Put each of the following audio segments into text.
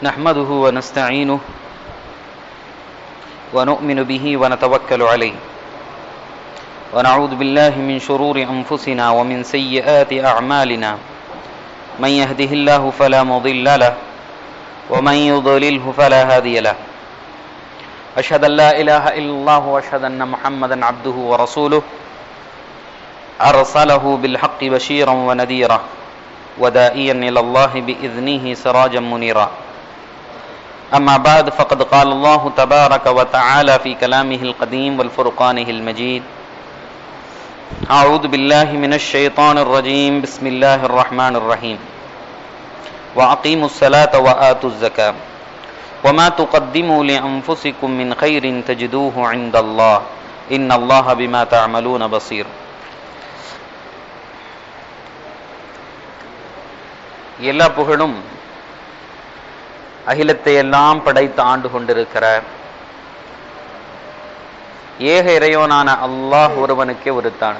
نحمده ونستعينه ونؤمن به ونتوكل عليه ونعوذ بالله من شرور أنفسنا ومن سيئات أعمالنا من يهده الله فلا مضل له ومن يضلله فلا هادي له أشهد أن لا إله إلا الله وأشهد أن محمدا عبده ورسوله أرسله بالحق بشيرا ونذيرا ودائيا إلى الله بإذنه سراجا منيرا أما بعد فقد قال الله تبارك وتعالى في كلامه القديم والفرقانه المجيد أعوذ بالله من الشيطان الرجيم بسم الله الرحمن الرحيم وأقيموا الصلاة وآتوا الزكاة وما تقدموا لأنفسكم من خير تجدوه عند الله إن الله بما تعملون بصير எல்லா புகழும் அகிலத்தை எல்லாம் படைத்து ஆண்டு கொண்டிருக்கிற ஏக இறைவனான அல்லாஹ் ஒருவனுக்கே ஒருத்தான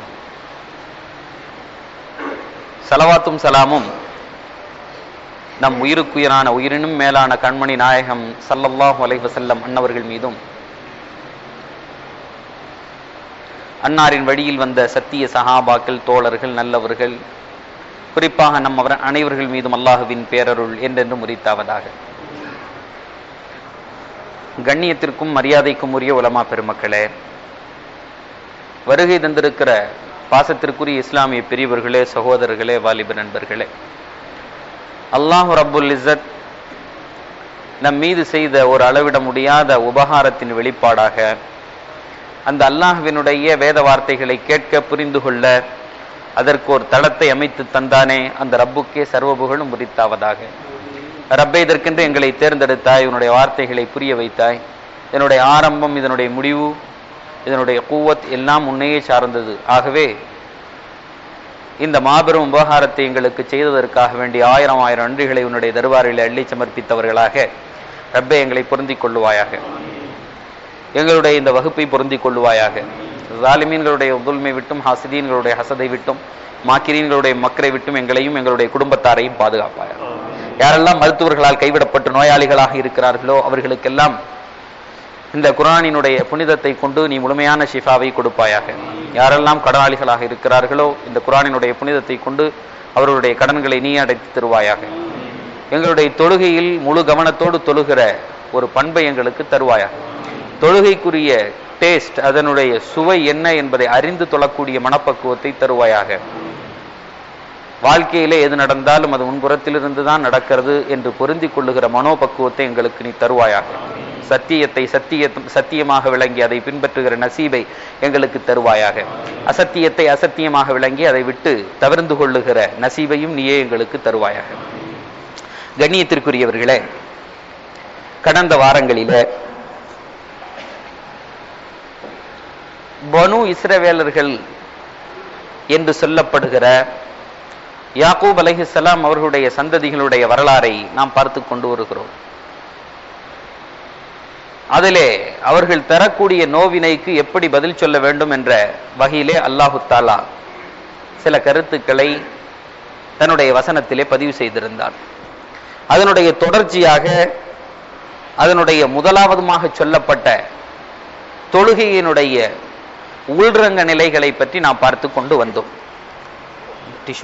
சலவாத்தும் சலாமும் நம் உயிருக்குயிரான உயிரினும் மேலான கண்மணி நாயகம் சல்லல்லாஹு அலைஹி வஸல்லம் அன்னவர்கள் மீதும் அன்னாரின் வழியில் வந்த சத்திய சஹாபாக்கள் தோழர்கள் நல்லவர்கள் குறிப்பாக நம் அவர் அனைவர்கள் மீதும் அல்லாஹுவின் பேரருள் என்றென்றும் உரித்தாவதாக கண்ணியத்திற்கும் மரியாதைக்கும் உரிய உலமா பெருமக்களே வருகை தந்திருக்கிற பாசத்திற்குரிய இஸ்லாமிய பெரியவர்களே சகோதரர்களே வாலிப நண்பர்களே அல்லாஹு ரப்புல் இஸ்ஸத் நம் மீது செய்த ஒரு அளவிட முடியாத உபகாரத்தின் வெளிப்பாடாக அந்த அல்லாஹுவினுடைய வேத வார்த்தைகளை கேட்க புரிந்து கொள்ள அதற்கு ஒரு தளத்தை அமைத்து தந்தானே அந்த ரப்புக்கே சர்வபுகழும் உரித்தாவதாக ரப்பை இதற்கென்று எங்களை தேர்ந்தெடுத்தாய் உன்னுடைய வார்த்தைகளை புரிய வைத்தாய் இதனுடைய ஆரம்பம் இதனுடைய முடிவு இதனுடைய கூவத் எல்லாம் உன்னையே சார்ந்தது ஆகவே இந்த மாபெரும் உபகாரத்தை எங்களுக்கு செய்ததற்காக வேண்டிய ஆயிரம் ஆயிரம் நன்றிகளை உன்னுடைய தருவாரில் அள்ளி சமர்ப்பித்தவர்களாக ரப்பை எங்களை பொருந்திக் கொள்ளுவாயாக எங்களுடைய இந்த வகுப்பை பொருந்திக் கொள்ளுவாயாக ஜாலிமீன்களுடைய உதுல்மை விட்டும் ஹசிதீன்களுடைய ஹசதை விட்டும் மாக்கிரீன்களுடைய மக்கரை விட்டும் எங்களையும் எங்களுடைய குடும்பத்தாரையும் பாதுகாப்பாயாக யாரெல்லாம் மருத்துவர்களால் கைவிடப்பட்டு நோயாளிகளாக இருக்கிறார்களோ அவர்களுக்கெல்லாம் இந்த குரானினுடைய புனிதத்தை கொண்டு நீ முழுமையான ஷிஃபாவை கொடுப்பாயாக யாரெல்லாம் கடனாளிகளாக இருக்கிறார்களோ இந்த குரானினுடைய புனிதத்தை கொண்டு அவர்களுடைய கடன்களை நீ அடைத்து தருவாயாக எங்களுடைய தொழுகையில் முழு கவனத்தோடு தொழுகிற ஒரு பண்பை எங்களுக்கு தருவாயாக தொழுகைக்குரிய டேஸ்ட் அதனுடைய சுவை என்ன என்பதை அறிந்து தொழக்கூடிய மனப்பக்குவத்தை தருவாயாக வாழ்க்கையிலே எது நடந்தாலும் அது முன்புறத்திலிருந்து தான் நடக்கிறது என்று பொருந்தி கொள்ளுகிற மனோபக்குவத்தை எங்களுக்கு நீ தருவாயாக சத்தியத்தை சத்திய சத்தியமாக விளங்கி அதை பின்பற்றுகிற நசீபை எங்களுக்கு தருவாயாக அசத்தியத்தை அசத்தியமாக விளங்கி அதை விட்டு தவிர்ந்து கொள்ளுகிற நசீபையும் நீயே எங்களுக்கு தருவாயாக கண்ணியத்திற்குரியவர்களே கடந்த வாரங்களில பனு இஸ்ரவேலர்கள் என்று சொல்லப்படுகிற யாக்கூப் அலஹிசலாம் அவர்களுடைய சந்ததிகளுடைய வரலாறை நாம் பார்த்து கொண்டு வருகிறோம் அதிலே அவர்கள் தரக்கூடிய நோவினைக்கு எப்படி பதில் சொல்ல வேண்டும் என்ற வகையிலே அல்லாஹு தாலா சில கருத்துக்களை தன்னுடைய வசனத்திலே பதிவு செய்திருந்தார் அதனுடைய தொடர்ச்சியாக அதனுடைய முதலாவதுமாக சொல்லப்பட்ட தொழுகையினுடைய உள்ரங்க நிலைகளை பற்றி நாம் பார்த்து கொண்டு வந்தோம் டிஷ்யூ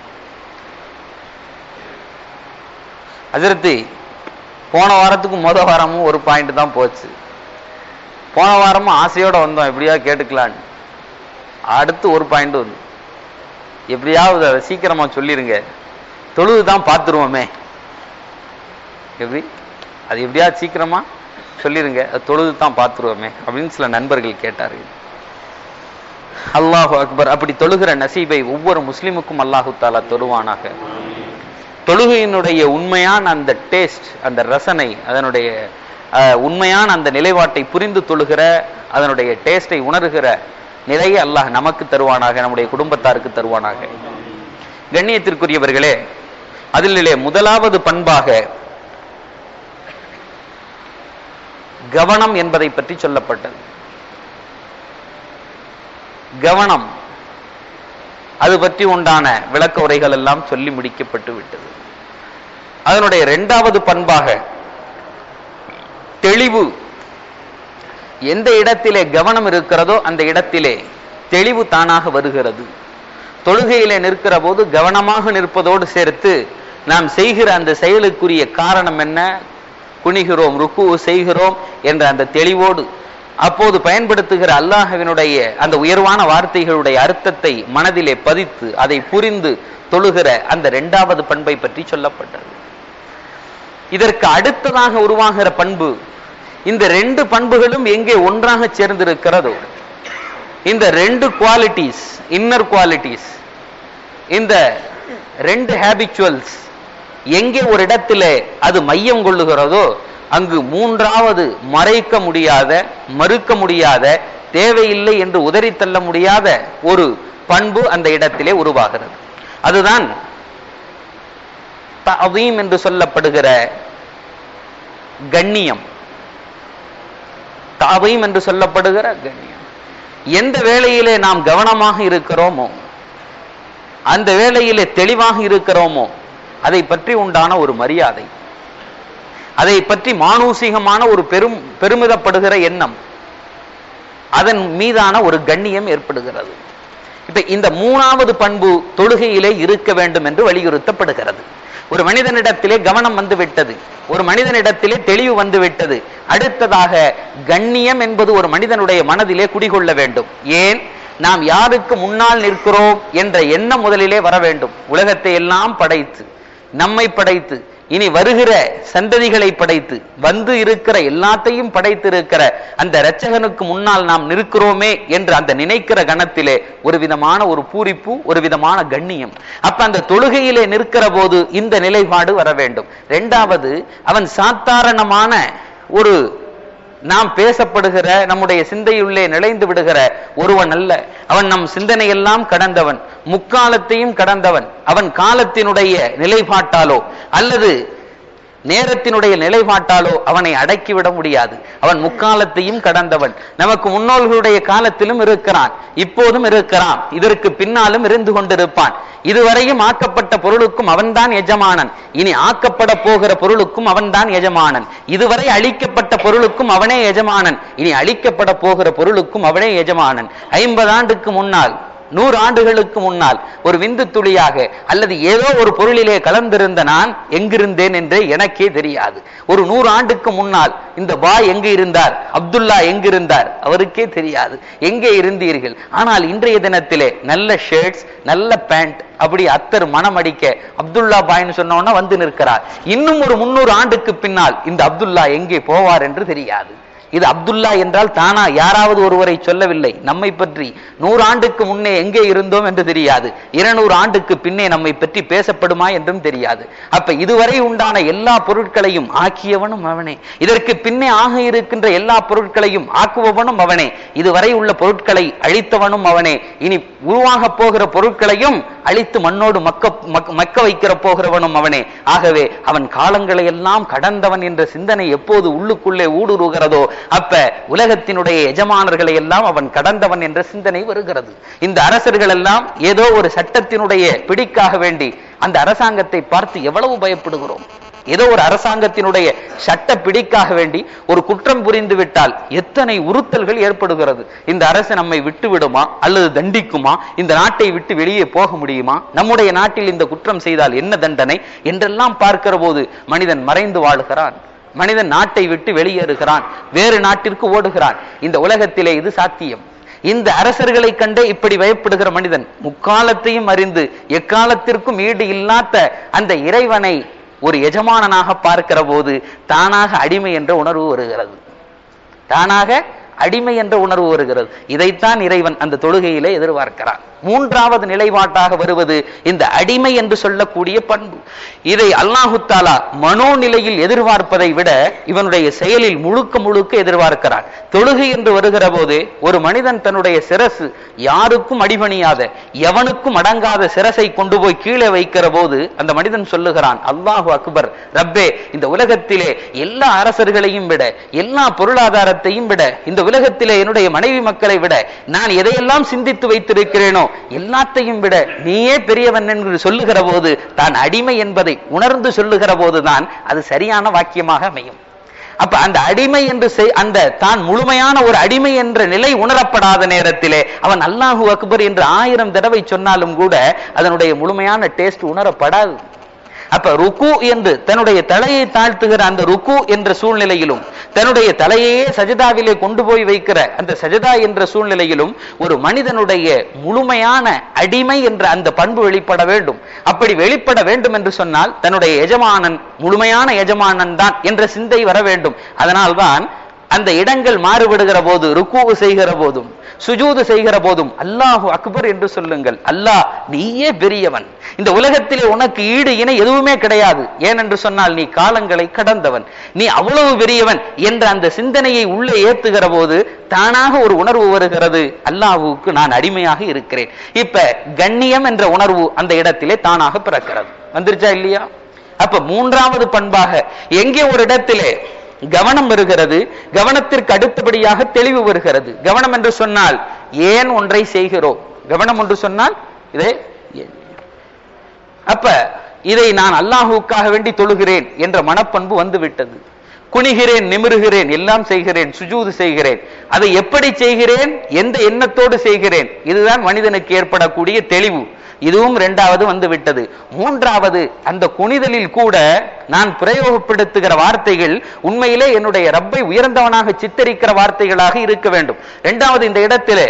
அதிர்த்தி போன வாரத்துக்கு முத வாரமும் ஒரு பாயிண்ட் தான் போச்சு போன வாரமும் ஆசையோட வந்தோம் எப்படியா கேட்டுக்கலான்னு அடுத்து ஒரு பாயிண்ட் வந்து எப்படியாவது அதை சீக்கிரமா சொல்லிருங்க தொழுது தான் பார்த்துருவோமே எப்படி அது எப்படியாவது சீக்கிரமா சொல்லிருங்க அது தொழுது தான் பார்த்துருவோமே அப்படின்னு சில நண்பர்கள் கேட்டார்கள் அல்லாஹு அக்பர் அப்படி தொழுகிற நசீபை ஒவ்வொரு முஸ்லிமுக்கும் அல்லாஹு தாலா தொழுவானாக தொழுகையினுடைய உண்மையான அந்த டேஸ்ட் அந்த ரசனை அதனுடைய உண்மையான அந்த நிலைப்பாட்டை புரிந்து தொழுகிற அதனுடைய டேஸ்டை உணர்கிற நிலையை அல்லாஹ் நமக்கு தருவானாக நம்முடைய குடும்பத்தாருக்கு தருவானாக கண்ணியத்திற்குரியவர்களே அதிலே முதலாவது பண்பாக கவனம் என்பதை பற்றி சொல்லப்பட்டது கவனம் அது பற்றி உண்டான விளக்க உரைகள் எல்லாம் சொல்லி முடிக்கப்பட்டு விட்டது அதனுடைய இரண்டாவது பண்பாக தெளிவு எந்த இடத்திலே கவனம் இருக்கிறதோ அந்த இடத்திலே தெளிவு தானாக வருகிறது தொழுகையிலே நிற்கிற போது கவனமாக நிற்பதோடு சேர்த்து நாம் செய்கிற அந்த செயலுக்குரிய காரணம் என்ன குனிகிறோம் ருக்கு செய்கிறோம் என்ற அந்த தெளிவோடு அப்போது பயன்படுத்துகிற அல்லாஹ்வினுடைய அந்த உயர்வான வார்த்தைகளுடைய அர்த்தத்தை மனதிலே பதித்து அதை புரிந்து தொழுகிற அந்த இரண்டாவது பண்பை பற்றி சொல்லப்பட்டது இதற்கு அடுத்ததாக உருவாகிற பண்பு இந்த ரெண்டு பண்புகளும் எங்கே ஒன்றாக சேர்ந்திருக்கிறதோ இந்த ரெண்டு குவாலிட்டிஸ் இன்னர் குவாலிட்டிஸ் இந்த ரெண்டு ஹேபிச்சுவல்ஸ் எங்கே ஒரு இடத்திலே அது மையம் கொள்ளுகிறதோ அங்கு மூன்றாவது மறைக்க முடியாத மறுக்க முடியாத தேவையில்லை என்று உதறி தள்ள முடியாத ஒரு பண்பு அந்த இடத்திலே உருவாகிறது அதுதான் தவீம் என்று சொல்லப்படுகிற கண்ணியம் தாவீம் என்று சொல்லப்படுகிற கண்ணியம் எந்த வேளையிலே நாம் கவனமாக இருக்கிறோமோ அந்த வேளையிலே தெளிவாக இருக்கிறோமோ அதை பற்றி உண்டான ஒரு மரியாதை அதை பற்றி மானூசிகமான ஒரு பெரும் பெருமிதப்படுகிற எண்ணம் அதன் மீதான ஒரு கண்ணியம் ஏற்படுகிறது இப்ப இந்த மூணாவது பண்பு தொழுகையிலே இருக்க வேண்டும் என்று வலியுறுத்தப்படுகிறது ஒரு மனிதனிடத்திலே கவனம் வந்து விட்டது ஒரு மனிதனிடத்திலே தெளிவு வந்து விட்டது அடுத்ததாக கண்ணியம் என்பது ஒரு மனிதனுடைய மனதிலே குடிகொள்ள வேண்டும் ஏன் நாம் யாருக்கு முன்னால் நிற்கிறோம் என்ற எண்ணம் முதலிலே வர வேண்டும் உலகத்தை எல்லாம் படைத்து நம்மை படைத்து இனி வருகிற சந்ததிகளை படைத்து வந்து இருக்கிற எல்லாத்தையும் படைத்திருக்கிற அந்த இரட்சகனுக்கு முன்னால் நாம் நிற்கிறோமே என்று அந்த நினைக்கிற கணத்திலே ஒரு விதமான ஒரு பூரிப்பு ஒரு விதமான கண்ணியம் அப்ப அந்த தொழுகையிலே நிற்கிற போது இந்த நிலைப்பாடு வர வேண்டும் இரண்டாவது அவன் சாதாரணமான ஒரு நாம் பேசப்படுகிற நம்முடைய சிந்தையுள்ளே நிலைந்து விடுகிற ஒருவன் அல்ல அவன் நம் சிந்தனையெல்லாம் கடந்தவன் முக்காலத்தையும் கடந்தவன் அவன் காலத்தினுடைய நிலைப்பாட்டாலோ அல்லது நேரத்தினுடைய நிலைப்பாட்டாலோ அவனை அடக்கிவிட முடியாது அவன் முக்காலத்தையும் கடந்தவன் நமக்கு முன்னோர்களுடைய காலத்திலும் இருக்கிறான் இப்போதும் இருக்கிறான் இதற்கு பின்னாலும் இருந்து கொண்டிருப்பான் இதுவரையும் ஆக்கப்பட்ட பொருளுக்கும் அவன்தான் எஜமானன் இனி ஆக்கப்பட போகிற பொருளுக்கும் அவன்தான் எஜமானன் இதுவரை அழிக்கப்பட்ட பொருளுக்கும் அவனே எஜமானன் இனி அழிக்கப்பட போகிற பொருளுக்கும் அவனே எஜமானன் ஐம்பது ஆண்டுக்கு முன்னால் நூறு ஆண்டுகளுக்கு முன்னால் ஒரு விந்து துளியாக அல்லது ஏதோ ஒரு பொருளிலே கலந்திருந்த நான் எங்கிருந்தேன் என்றே எனக்கே தெரியாது ஒரு நூறு ஆண்டுக்கு முன்னால் இந்த பாய் எங்கு இருந்தார் அப்துல்லா எங்கிருந்தார் அவருக்கே தெரியாது எங்கே இருந்தீர்கள் ஆனால் இன்றைய தினத்திலே நல்ல ஷர்ட்ஸ் நல்ல பேண்ட் அப்படி அத்தர் மனம் அடிக்க அப்துல்லா பாய்னு சொன்னோன்னா வந்து நிற்கிறார் இன்னும் ஒரு முன்னூறு ஆண்டுக்கு பின்னால் இந்த அப்துல்லா எங்கே போவார் என்று தெரியாது இது அப்துல்லா என்றால் தானா யாராவது ஒருவரை சொல்லவில்லை நம்மை பற்றி நூறு ஆண்டுக்கு முன்னே எங்கே இருந்தோம் என்று தெரியாது இருநூறு ஆண்டுக்கு பின்னே நம்மை பற்றி பேசப்படுமா என்றும் தெரியாது அப்ப இதுவரை உண்டான எல்லா பொருட்களையும் ஆக்கியவனும் அவனே இதற்கு பின்னே ஆக இருக்கின்ற எல்லா பொருட்களையும் ஆக்குபவனும் அவனே இதுவரை உள்ள பொருட்களை அழித்தவனும் அவனே இனி உருவாக போகிற பொருட்களையும் அழித்து மண்ணோடு மக்க மக்க- மக்க வைக்கிற போகிறவனும் அவனே ஆகவே அவன் காலங்களை எல்லாம் கடந்தவன் என்ற சிந்தனை எப்போது உள்ளுக்குள்ளே ஊடுருகிறதோ அப்ப உலகத்தினுடைய எஜமானர்களை எல்லாம் அவன் கடந்தவன் என்ற சிந்தனை வருகிறது இந்த அரசர்கள் எல்லாம் ஏதோ ஒரு சட்டத்தினுடைய பிடிக்காக வேண்டி அந்த அரசாங்கத்தை பார்த்து எவ்வளவு பயப்படுகிறோம் ஏதோ ஒரு அரசாங்கத்தினுடைய சட்ட பிடிக்காக வேண்டி ஒரு குற்றம் புரிந்து விட்டால் எத்தனை உறுத்தல்கள் ஏற்படுகிறது இந்த அரசு நம்மை விட்டு விடுமா அல்லது தண்டிக்குமா இந்த நாட்டை விட்டு வெளியே போக முடியுமா நம்முடைய நாட்டில் இந்த குற்றம் செய்தால் என்ன தண்டனை என்றெல்லாம் பார்க்கிற போது மனிதன் மறைந்து வாழுகிறான் மனிதன் நாட்டை விட்டு வெளியேறுகிறான் வேறு நாட்டிற்கு ஓடுகிறான் இந்த உலகத்திலே இது சாத்தியம் இந்த அரசர்களை கண்டே இப்படி பயப்படுகிற மனிதன் முக்காலத்தையும் அறிந்து எக்காலத்திற்கும் ஈடு இல்லாத அந்த இறைவனை ஒரு எஜமானனாக பார்க்கிற போது தானாக அடிமை என்ற உணர்வு வருகிறது தானாக அடிமை என்ற உணர்வு வருகிறது இதைத்தான் இறைவன் அந்த தொழுகையிலே எதிர்பார்க்கிறான் மூன்றாவது நிலைப்பாட்டாக வருவது இந்த அடிமை என்று சொல்லக்கூடிய பண்பு இதை அல்லாஹு தாலா மனோநிலையில் எதிர்பார்ப்பதை விட இவனுடைய செயலில் முழுக்க முழுக்க எதிர்பார்க்கிறான் தொழுகை என்று வருகிற போது ஒரு மனிதன் தன்னுடைய சிரசு யாருக்கும் அடிபணியாத எவனுக்கும் அடங்காத சிரசை கொண்டு போய் கீழே வைக்கிற போது அந்த மனிதன் சொல்லுகிறான் அல்லாஹு அக்பர் ரப்பே இந்த உலகத்திலே எல்லா அரசர்களையும் விட எல்லா பொருளாதாரத்தையும் விட இந்த உலகத்திலே என்னுடைய மனைவி மக்களை விட நான் எதையெல்லாம் சிந்தித்து வைத்திருக்கிறேனோ எல்லாத்தையும் விட நீயே பெரியவன் என்று சொல்லுகிற போது தான் அடிமை என்பதை உணர்ந்து சொல்லுகிற போதுதான் அது சரியான வாக்கியமாக அமையும் அப்ப அந்த அடிமை என்று செய்- அந்த தான் முழுமையான ஒரு அடிமை என்ற நிலை உணரப்படாத நேரத்திலே அவன் அல்லாஹு அக்பர் என்று ஆயிரம் தடவை சொன்னாலும் கூட அதனுடைய முழுமையான டேஸ்ட் உணரப்படாது அப்ப ருக்கு என்று தன்னுடைய தலையை தாழ்த்துகிற அந்த ருக்கு என்ற சூழ்நிலையிலும் தன்னுடைய தலையையே சஜதாவிலே கொண்டு போய் வைக்கிற அந்த சஜதா என்ற சூழ்நிலையிலும் ஒரு மனிதனுடைய முழுமையான அடிமை என்ற அந்த பண்பு வெளிப்பட வேண்டும் அப்படி வெளிப்பட வேண்டும் என்று சொன்னால் தன்னுடைய எஜமானன் முழுமையான எஜமானன் தான் என்ற சிந்தை வர வேண்டும் அதனால்தான் அந்த இடங்கள் மாறுபடுகிற போது ருக்கு செய்கிற போதும் சுஜூது செய்கிற போதும் அல்லாஹு அக்பர் என்று சொல்லுங்கள் அல்லாஹ் நீயே பெரியவன் இந்த உலகத்திலே உனக்கு ஈடு இணை எதுவுமே கிடையாது ஏனென்று சொன்னால் நீ காலங்களை கடந்தவன் நீ அவ்வளவு பெரியவன் என்ற அந்த சிந்தனையை உள்ளே ஏத்துகிற போது தானாக ஒரு உணர்வு வருகிறது அல்லாஹ்வுக்கு நான் அடிமையாக இருக்கிறேன் இப்ப கண்ணியம் என்ற உணர்வு அந்த இடத்திலே தானாக பிறக்கிறது வந்துருச்சா இல்லையா அப்ப மூன்றாவது பண்பாக எங்கே ஒரு இடத்திலே கவனம் வருகிறது கவனத்திற்கு அடுத்தபடியாக தெளிவு வருகிறது கவனம் என்று சொன்னால் ஏன் ஒன்றை செய்கிறோம் கவனம் என்று சொன்னால் இதை ஏன்? அப்ப இதை நான் அல்லாஹுக்காக வேண்டி தொழுகிறேன் என்ற மனப்பண்பு வந்து விட்டது குனிகிறேன் நிமிருகிறேன் எல்லாம் செய்கிறேன் சுஜூது செய்கிறேன் அதை எப்படி செய்கிறேன் எந்த எண்ணத்தோடு செய்கிறேன் இதுதான் மனிதனுக்கு ஏற்படக்கூடிய தெளிவு இதுவும் இரண்டாவது வந்து விட்டது மூன்றாவது அந்த குனிதலில் கூட நான் பிரயோகப்படுத்துகிற வார்த்தைகள் உண்மையிலே என்னுடைய ரப்பை உயர்ந்தவனாக சித்தரிக்கிற வார்த்தைகளாக இருக்க வேண்டும் இரண்டாவது இந்த இடத்திலே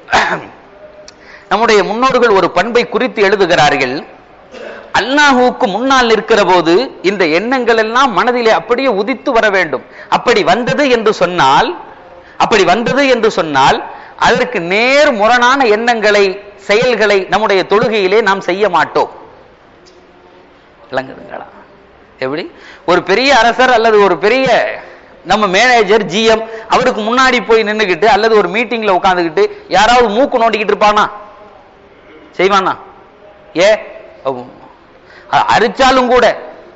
நம்முடைய முன்னோர்கள் ஒரு பண்பை குறித்து எழுதுகிறார்கள் அல்லாஹுவுக்கு முன்னால் நிற்கிற போது இந்த எண்ணங்கள் எல்லாம் மனதிலே அப்படியே உதித்து வர வேண்டும் அப்படி வந்தது என்று சொன்னால் அப்படி வந்தது என்று சொன்னால் அதற்கு நேர் முரணான எண்ணங்களை செயல்களை நம்முடைய தொழுகையிலே நாம் செய்ய மாட்டோம் விளங்குதுங்களா எப்படி ஒரு பெரிய அரசர் அல்லது ஒரு பெரிய நம்ம மேனேஜர் ஜிஎம் அவருக்கு முன்னாடி போய் நின்னுகிட்டு அல்லது ஒரு மீட்டிங்ல உட்கார்ந்துகிட்டு யாராவது மூக்கு நோண்டிக்கிட்டு இருப்பானா செய்வானா ஏ அவ்- அ- அரிச்சாலும் கூட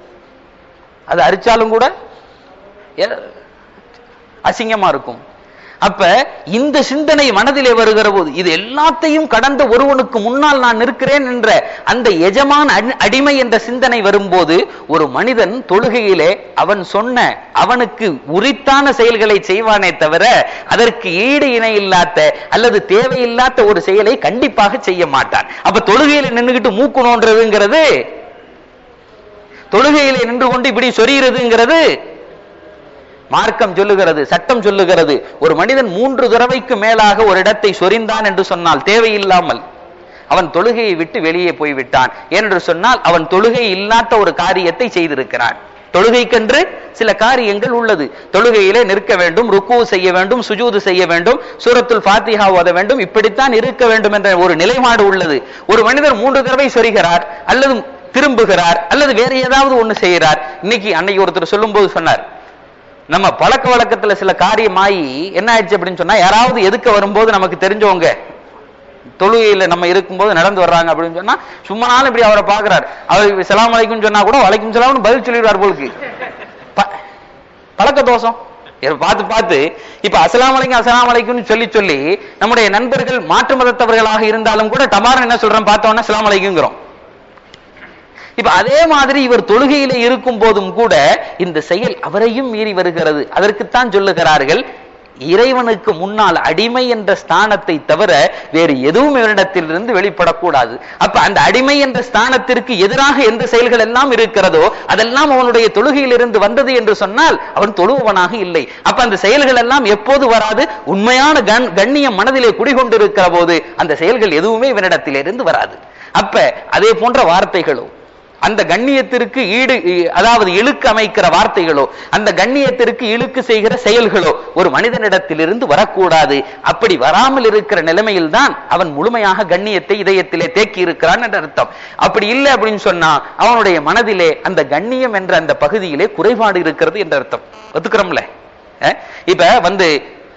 அது அரிச்சாலும் கூட ஏ- அசிங்கமா இருக்கும் அப்ப இந்த சிந்தனை மனதிலே வருகிற போது இது எல்லாத்தையும் கடந்த ஒருவனுக்கு முன்னால் நான் நிற்கிறேன் என்ற அந்த எஜமான் அடி- அடிமை என்ற சிந்தனை வரும்போது ஒரு மனிதன் தொழுகையிலே அவன் சொன்ன அவனுக்கு உரித்தான செயல்களை செய்வானே தவிர அதற்கு ஈடு இணை இல்லாத அல்லது தேவையில்லாத ஒரு செயலை கண்டிப்பாக செய்ய மாட்டான் அப்ப தொழுகையில நின்னுகிட்டு மூக்கு நோன்றதுங்கிறது தொழுகையிலே நின்று கொண்டு இப்படி சொரிகிறதுங்கிறது மார்க்கம் சொல்லுகிறது சட்டம் சொல்லுகிறது ஒரு மனிதன் மூன்று தடவைக்கு மேலாக ஒரு இடத்தை சொரிந்தான் என்று சொன்னால் தேவையில்லாமல் அவன் தொழுகையை விட்டு வெளியே போய்விட்டான் என்று சொன்னால் அவன் தொழுகை இல்லாத ஒரு காரியத்தை செய்திருக்கிறான் தொழுகைக்கென்று சில காரியங்கள் உள்ளது தொழுகையிலே நிற்க வேண்டும் ருக்கு செய்ய வேண்டும் சுஜூது செய்ய வேண்டும் சூரத்துல் ஃபாத்திஹா ஓத வேண்டும் இப்படித்தான் இருக்க வேண்டும் என்ற ஒரு நிலைப்பாடு உள்ளது ஒரு மனிதர் மூன்று தடவை சொரிகிறார் அல்லது திரும்புகிறார் அல்லது வேற ஏதாவது ஒண்ணு செய்கிறார் இன்னைக்கு அன்னைக்கு ஒருத்தர் சொல்லும்போது சொன்னார் நம்ம பழக்க வழக்கத்துல சில காரியமாயி என்ன ஆயிடுச்சு அப்படின்னு சொன்னா யாராவது எதுக்க வரும்போது நமக்கு தெரிஞ்சவங்க தொழுகையில நம்ம இருக்கும்போது நடந்து வர்றாங்க அப்படின்னு சொன்னா சும்மானாலும் இப்படி அவரை பாக்குறாரு அவர் சலாம் அலைக்கும் சொன்னா கூட வலைக்கும் சலாம்னு பதில் சொல்லிடுவார் போலுக்கு ப- பழக்க தோஷம் இதை பார்த்து பார்த்து இப்ப அஸ்ஸலாமு அலைக்கும் அஸ்ஸலாமு அலைக்கும்னு சொல்லி சொல்லி நம்முடைய நண்பர்கள் மாற்று மதத்தவர்களாக இருந்தாலும் கூட டமாரன் என்ன சொல்றோம் பார்த்தோன்னா அஸ்ஸலாமு அலைக்குங்கிறோம் இப்ப அதே மாதிரி இவர் தொழுகையில இருக்கும் போதும் கூட இந்த செயல் அவரையும் மீறி வருகிறது அதற்குத்தான் சொல்லுகிறார்கள் இறைவனுக்கு முன்னால் அடிமை என்ற ஸ்தானத்தை தவிர வேறு எதுவும் இவரிடத்திலிருந்து வெளிப்படக்கூடாது அப்ப அந்த அடிமை என்ற ஸ்தானத்திற்கு எதிராக எந்த செயல்கள் எல்லாம் இருக்கிறதோ அதெல்லாம் அவனுடைய தொழுகையிலிருந்து வந்தது என்று சொன்னால் அவன் தொழுபவனாக இல்லை அப்ப அந்த செயல்கள் எல்லாம் எப்போது வராது உண்மையான கண் கண்ணியம் மனதிலே குடிகொண்டிருக்கிற போது அந்த செயல்கள் எதுவுமே இவனிடத்திலிருந்து வராது அப்ப அதே போன்ற வார்த்தைகளோ அந்த கண்ணியத்திற்கு ஈடு இ- அதாவது இழுக்கு அமைக்கிற வார்த்தைகளோ அந்த கண்ணியத்திற்கு இழுக்கு செய்கிற செயல்களோ ஒரு மனிதனிடத்திலிருந்து வரக்கூடாது அப்படி வராமல் இருக்கிற நிலைமையில் தான் அவன் முழுமையாக கண்ணியத்தை இதயத்திலே தேக்கி இருக்கிறான் என்ற அர்த்தம் அப்படி இல்லை அப்படின்னு சொன்னா அவனுடைய மனதிலே அந்த கண்ணியம் என்ற அந்த பகுதியிலே குறைபாடு இருக்கிறது என்ற அர்த்தம் ஒத்துக்கிறோம்ல அஹ்? இப்ப வந்து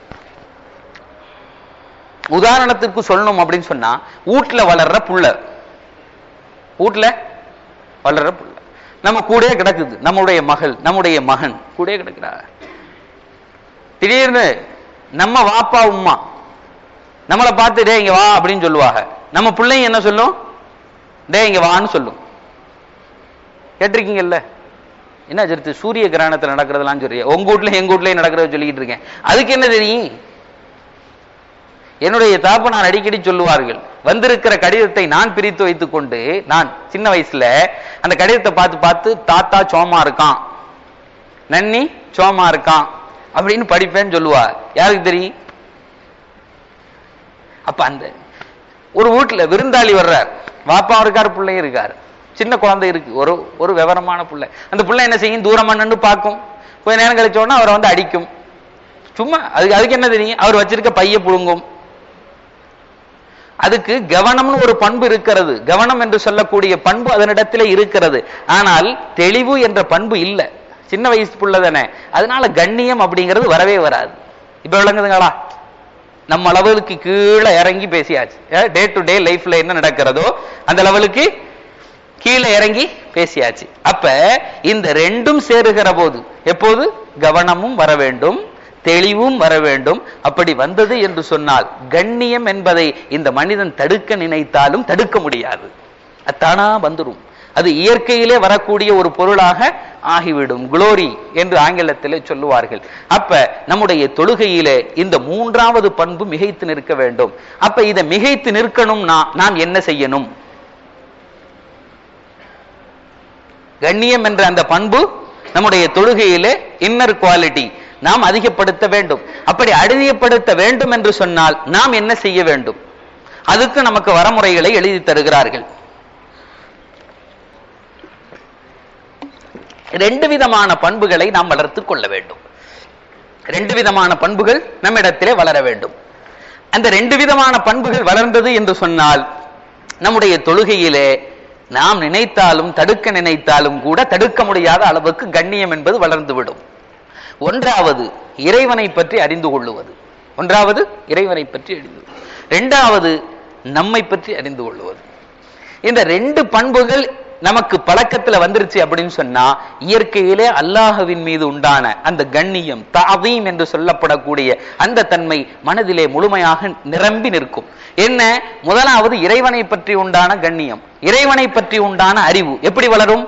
உதாரணத்துக்கு சொல்லணும் அப்படின்னு சொன்னா வீட்டுல வளர்ற புள்ள வீட்டுல வளர்ற புள்ள நம்ம கூடயே கிடக்குது நம்முடைய மகள் நம்முடைய மகன் கூடயே கிடக்குறா திடீர்னு நம்ம வாப்பா உம்மா நம்மளை பார்த்து டே இங்க வா அப்படின்னு சொல்லுவாங்க நம்ம பிள்ளைங்க என்ன சொல்லும் டே இங்க வான்னு சொல்லும் கேட்டிருக்கீங்கல்ல என்ன அஜித்து சூரிய கிரகணத்துல நடக்கிறதெல்லாம் சொல்றீங்க உங்க வீட்ல எங்க வீட்லயும் நடக்கிறத சொல்லிக்கிட்டு இருக்கேன் அதுக்கு என்ன தெரியும் என்னுடைய தாப்பனார் அடிக்கடி சொல்லுவார்கள் வந்திருக்கிற கடிதத்தை நான் பிரித்து வைத்துக் கொண்டு நான் சின்ன வயசுல அந்த கடிதத்தை பார்த்து பார்த்து தாத்தா சோமா இருக்கான் நன்னி சோமா இருக்கான் அப்படின்னு படிப்பேன்னு சொல்லுவார் யாருக்கு தெரியும் அப்ப அந்த ஒரு வீட்டுல விருந்தாளி வர்றார் வாப்பா இருக்காரு பிள்ளையும் இருக்காரு சின்ன குழந்தை இருக்கு ஒரு ஒரு விவரமான பிள்ளை அந்த பிள்ளை என்ன செய்யும் தூரமா நின்று பார்க்கும் கொஞ்ச நேரம் கழிச்ச உடனே அவரை வந்து அடிக்கும் சும்மா அதுக்கு அதுக்கு என்ன தெரியும் அவர் வச்சிருக்க பைய புழுங்கும் அதுக்கு கவனம்னு ஒரு பண்பு இருக்கிறது கவனம் என்று சொல்லக்கூடிய பண்பு அதனிடத்திலே இருக்கிறது ஆனால் தெளிவு என்ற பண்பு இல்ல சின்ன வயசு புள்ள தானே அதனால கண்ணியம் அப்படிங்கிறது வரவே வராது இப்ப விளங்குதுங்களா நம்ம லெவலுக்கு கீழே இறங்கி பேசியாச்சு டே டு டே லைஃப்ல என்ன நடக்கிறதோ அந்த லெவலுக்கு கீழே இறங்கி பேசியாச்சு அப்ப இந்த ரெண்டும் சேருகிற போது எப்போது கவனமும் வர வேண்டும் தெளிவும் வர வேண்டும் அப்படி வந்தது என்று சொன்னால் கண்ணியம் என்பதை இந்த மனிதன் தடுக்க நினைத்தாலும் தடுக்க முடியாது அத்தானா வந்துடும் அது இயற்கையிலே வரக்கூடிய ஒரு பொருளாக ஆகிவிடும் குளோரி என்று ஆங்கிலத்திலே சொல்லுவார்கள் அப்ப நம்முடைய தொழுகையிலே இந்த மூன்றாவது பண்பு மிகைத்து நிற்க வேண்டும் அப்ப இதை மிகைத்து நிற்கணும்னா நாம் என்ன செய்யணும் கண்ணியம் என்ற அந்த பண்பு நம்முடைய தொழுகையிலே இன்னர் குவாலிட்டி நாம் அதிகப்படுத்த வேண்டும் அப்படி அதிகப்படுத்த வேண்டும் என்று சொன்னால் நாம் என்ன செய்ய வேண்டும் அதுக்கு நமக்கு வரமுறைகளை எழுதி தருகிறார்கள் ரெண்டு விதமான பண்புகளை நாம் வளர்த்துக் கொள்ள வேண்டும் ரெண்டு விதமான பண்புகள் நம்மிடத்திலே வளர வேண்டும் அந்த ரெண்டு விதமான பண்புகள் வளர்ந்தது என்று சொன்னால் நம்முடைய தொழுகையிலே நாம் நினைத்தாலும் தடுக்க நினைத்தாலும் கூட தடுக்க முடியாத அளவுக்கு கண்ணியம் என்பது வளர்ந்துவிடும் ஒன்றாவது இறைவனை பற்றி அறிந்து கொள்ளுவது ஒன்றாவது இறைவனை பற்றி அறிந்து இரண்டாவது நம்மை பற்றி அறிந்து கொள்ளுவது இந்த ரெண்டு பண்புகள் நமக்கு பழக்கத்துல வந்துருச்சு அப்படின்னு சொன்னா இயற்கையிலே அல்லாஹுவின் மீது உண்டான அந்த கண்ணியம் தாவீம் என்று சொல்லப்படக்கூடிய அந்த தன்மை மனதிலே முழுமையாக நிரம்பி நிற்கும் என்ன முதலாவது இறைவனை பற்றி உண்டான கண்ணியம் இறைவனை பற்றி உண்டான அறிவு எப்படி வளரும்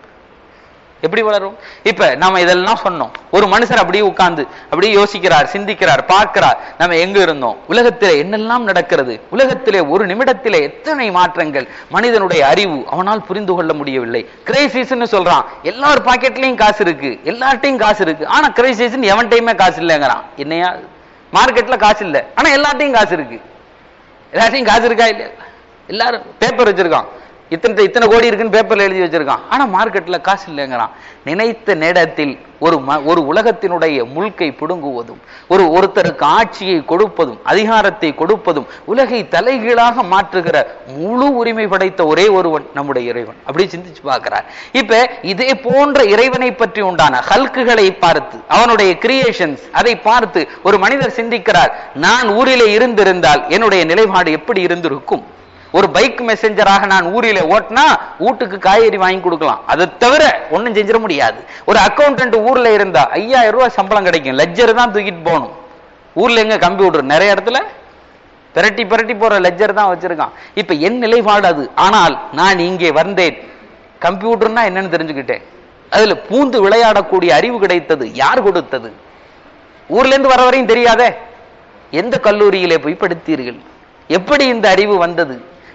எப்படி வளரும் இப்ப நாம இதெல்லாம் சொன்னோம் ஒரு மனுஷர் அப்படியே உட்கார்ந்து அப்படியே யோசிக்கிறார் சிந்திக்கிறார் பார்க்கிறார் நம்ம எங்க இருந்தோம் உலகத்திலே என்னெல்லாம் நடக்கிறது உலகத்திலே ஒரு நிமிடத்திலே எத்தனை மாற்றங்கள் மனிதனுடைய அறிவு அவனால் புரிந்து கொள்ள முடியவில்லை கிரைசிஸ்ன்னு சொல்றான் எல்லார் பாக்கெட்லயும் காசு இருக்கு எல்லார்ட்டையும் காசு இருக்கு ஆனா கிரைசிஸ் எவன்டையுமே காசு இல்லைங்கிறான் என்னையா மார்க்கெட்ல காசு இல்லை ஆனா எல்லார்ட்டையும் காசு இருக்கு எல்லார்ட்டையும் காசு இருக்கா இல்லையா எல்லாரும் பேப்பர் வச்சிருக்கான் இத்தனை இத்தனை கோடி இருக்குன்னு பேப்பர்ல எழுதி வச்சிருக்கான் ஆனா மார்க்கெட்ல காசு இல்லைங்கிறான் நினைத்த நேரத்தில் ஒரு ம ஒரு உலகத்தினுடைய முழுக்கை பிடுங்குவதும் ஒரு ஒருத்தருக்கு ஆட்சியை கொடுப்பதும் அதிகாரத்தை கொடுப்பதும் உலகை தலைகீழாக மாற்றுகிற முழு உரிமை படைத்த ஒரே ஒருவன் நம்முடைய இறைவன் அப்படி சிந்திச்சு பார்க்கிறார் இப்ப இதே போன்ற இறைவனை பற்றி உண்டான ஹல்குகளை பார்த்து அவனுடைய கிரியேஷன்ஸ் அதை பார்த்து ஒரு மனிதர் சிந்திக்கிறார் நான் ஊரிலே இருந்திருந்தால் என்னுடைய நிலைப்பாடு எப்படி இருந்திருக்கும் ஒரு பைக் மெசஞ்சராக நான் ஊரில ஓட்டினா வீட்டுக்கு காய்கறி வாங்கி கொடுக்கலாம் அதை தவிர ஒண்ணும் செஞ்சிட முடியாது ஒரு அக்கௌண்டன்ட் ஊர்ல இருந்தா ஐயாயிரம் ரூபாய் சம்பளம் கிடைக்கும் லெஜர் தான் தூக்கிட்டு போகணும் ஊர்ல எங்க கம்ப்யூட்டர் நிறைய இடத்துல பிரட்டி பிரட்டி போற லெஜர் தான் வச்சிருக்கான் இப்ப என் நிலைப்பாடு அது ஆனால் நான் இங்கே வந்தேன் கம்ப்யூட்டர்னா என்னன்னு தெரிஞ்சுக்கிட்டேன் அதுல பூந்து விளையாடக்கூடிய அறிவு கிடைத்தது யார் கொடுத்தது ஊர்ல இருந்து வர வரையும் தெரியாதே எந்த கல்லூரியிலே போய் படித்தீர்கள் எப்படி இந்த அறிவு வந்தது